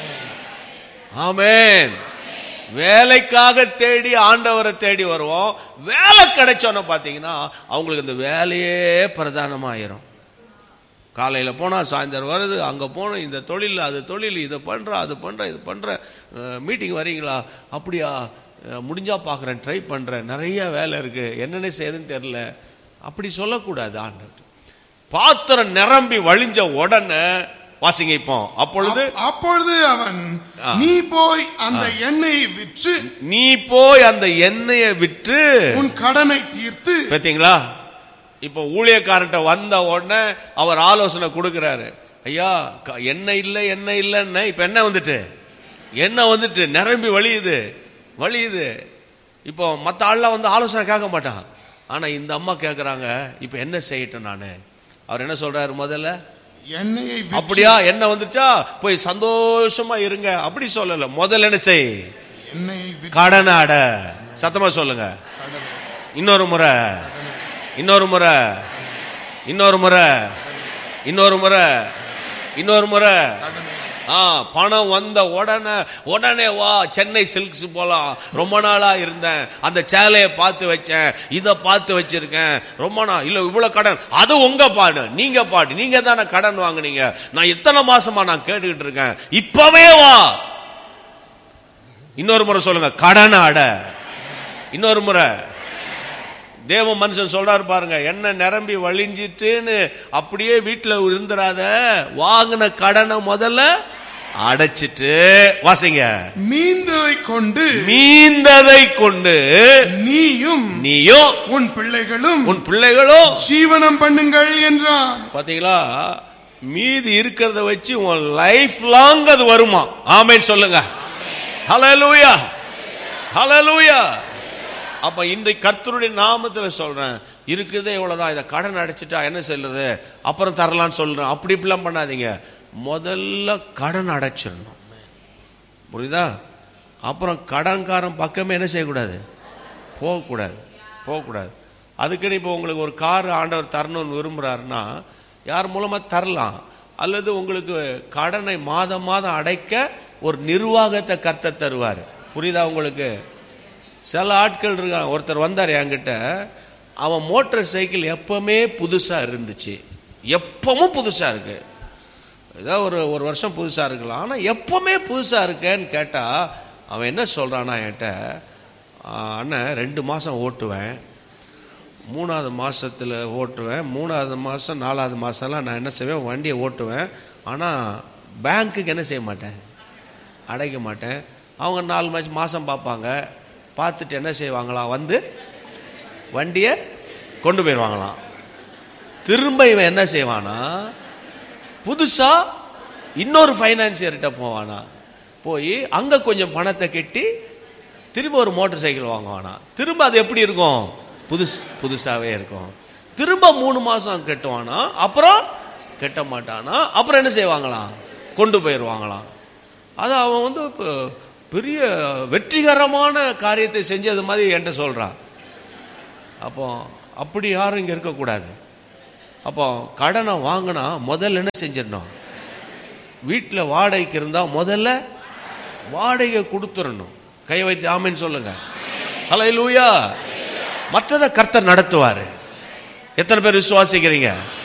ஆமென் வேலைக்காக தேடி ஆண்டவரை தேடி வருவோம் வேலை கிடைச்சோன்னு பாத்தீங்கன்னா அவங்களுக்கு இந்த வேலையே பிரதானமாயிரும் காலையில போனா சாயந்தரம் வருது அங்க போனோம் இந்த தொழில் அது தொழில் இதை பண்றேன் அது பண்றேன் இது பண்றேன் மீட்டிங் வரீங்களா அப்படியா அஹ், முடிஞ்சா பார்க்கறேன் ட்ரை பண்றேன் நிறைய வேலை இருக்கு என்னென்ன செய்யறதுன்னு தெரியல அப்படி சொல்லக்கூடாது ஆண்டவர் பாத்திரம் நிரம்பி வழிஞ்ச உடனே வாசிங்க இப்போ அப்பொழுது அப்- அப்பொழுது அவன் நீ போய் அந்த எண்ணெயை விற்று நீ போய் அந்த எண்ணெயை விற்று உன் கடனை தீர்த்து பார்த்தீங்களா இப்போ ஊழியக்காரன்ட்ட வந்த உடனே அவர் ஆலோசனை கொடுக்கிறாரு ஐயா க- எண்ணெய் இல்லை எண்ணெய் இல்லைன்னு இப்ப என்ன வந்துட்டு எண்ணெய் வந்துட்டு நிரம்பி வழியுது வழியுது இப்போ மத்த ஆள்லாம் வந்து ஆலோசனை கேட்க மாட்டான் ஆனா இந்த அம்மா கேட்கறாங்க இப்ப என்ன செய்யட்டும் நானு அவர் என்ன சொல்றாரு முதல்ல எண்ணெயை விற்று அப்படியா என்ன வந்துச்சா போய் சந்தோஷமா இருங்க அப்படி சொல்லல முதல்ல என்ன செய் எண்ணெயை விற்று கடன் அட சத்தமா சொல்லுங்க இன்னொரு முறை இன்னொரு முறை இன்னொரு முறை இன்னொரு முறை இன்னொரு முறை ஆ பணம் வந்த உடனே உடனே வா சென்னை சில்க்ஸ் போலாம் ரொம்ப நாளா இருந்தேன் அந்த சேலையை பார்த்து வச்சேன் இதை பார்த்து வச்சிருக்கேன் ரொம்ப நாள் இல்ல இவ்வளவு கடன் அது உங்க பாடு நீங்க பாடு நீங்க தானே கடன் வாங்குனீங்க நான் இத்தனை மாசமா நான் கேட்டுக்கிட்டு இருக்கேன் இப்பவே வா இன்னொரு முறை சொல்லுங்க கடன் அட இன்னொரு முறை தேவ மனுஷன் சொல்றாரு பாருங்க என்ன நிரம்பி வழிஞ்சிட்டுன்னு அப்படியே வீட்டுல இருந்துராத வாங்கின கடனை முதல்ல அடைச்சிட்டு வாசிங்க மீந்ததை கொண்டு மீந்ததை கொண்டு நீயும் நீயும் உன் பிள்ளைகளும் உன் பிள்ளைகளும் ஜீவனம் பண்ணுங்கள் என்றான் பாத்தீங்களா மீதி இருக்கிறத வச்சு உன் லைஃப் லாங் அது வருமா ஆமென் சொல்லுங்க ஹalleluya ஹalleluya அப்ப இன்றைக்கு கர்த்தருடைய நாமத்துல சொல்றேன் இருக்குதே இவ்வளவுதான் இதை கடன் அடைச்சிட்டா என்ன சொல்றது அப்புறம் தரலாம்னு சொல்றேன் அப்படி இப்படிலாம் பண்ணாதீங்க முதல்ல கடன் அடைச்சிடணும் புரியுதா அப்புறம் கடன்காரன் பக்கமே என்ன செய்யக்கூடாது போகக்கூடாது போகக்கூடாது அதுக்குன்னு இப்போ உங்களுக்கு ஒரு கார் ஆண்டவர் தரணும்னு விரும்புகிறாருன்னா யார் மூலமாக தரலாம் அல்லது உங்களுக்கு கடனை மாதம் மாதம் அடைக்க ஒரு நிர்வாகத்தை கர்த்தர் தருவார் புரியுதா உங்களுக்கு சில ஆட்கள் இருக்கான் ஒருத்தர் வந்தார் என்கிட்ட அவன் மோட்டார் சைக்கிள் எப்பவுமே புதுசா இருந்துச்சு எப்பவும் புதுசா இருக்கு ஏதோ ஒரு ஒரு வருஷம் புதுசா இருக்கலாம் ஆனா எப்பவுமே புதுசா இருக்கேன்னு கேட்டா அவன் என்ன சொல்றானா என்கிட்ட "ஆ, அண்ணன் ரெண்டு மாசம் ஓட்டுவேன் மூணாவது மாசத்துல ஓட்டுவேன் மூணாவது மாசம் நாலாவது மாசம்லாம் நான் என்ன செய்வேன் வண்டியை ஓட்டுவேன் ஆனா பேங்க்குக்கு என்ன செய்ய மாட்டேன் அடைக்க மாட்டேன் அவங்க நாலு மாசம் மாசம் பார்ப்பாங்க பார்த்துட்டு என்ன செய்வாங்களாம் வந்து வண்டியை கொண்டு போயிடுவாங்களாம் திரும்ப இவன் என்ன செய்வானா புதுசா இன்னொரு ஃபைனான்சியர்கிட்ட போவானா போய் அங்க கொஞ்சம் பணத்தை கட்டி திரும்ப ஒரு மோட்டார் சைக்கிள் வாங்குவானா திரும்ப அது எப்படி இருக்கும் புதுசு புதுசாவே இருக்கும் திரும்ப மூணு மாசம் கட்டுவானா அப்புறம் கட்ட மாட்டானா அப்புறம் என்ன செய்வாங்களாம் கொண்டு போயிடுவாங்களாம் அது அவன் வந்து இப்ப பெரிய வெற்றிகரமான காரியத்தை செஞ்சது மாதிரி என்கிட்ட சொல்றான் அப்போ அப்படி யாரும் இங்க இருக்கக்கூடாது அப்போ கடனை வாங்கினா முதல்ல என்ன செஞ்சிடணும் வீட்டில் வாடகைக்கு இருந்தா முதல்ல வாடகை கொடுத்துடணும் கை வைத்து ஆமென்னு சொல்லுங்க ஹலை லூயா மற்றதை கர்த்தர் நடத்துவாரு எத்தனை பேர் விசுவாசிக்கிறீங்க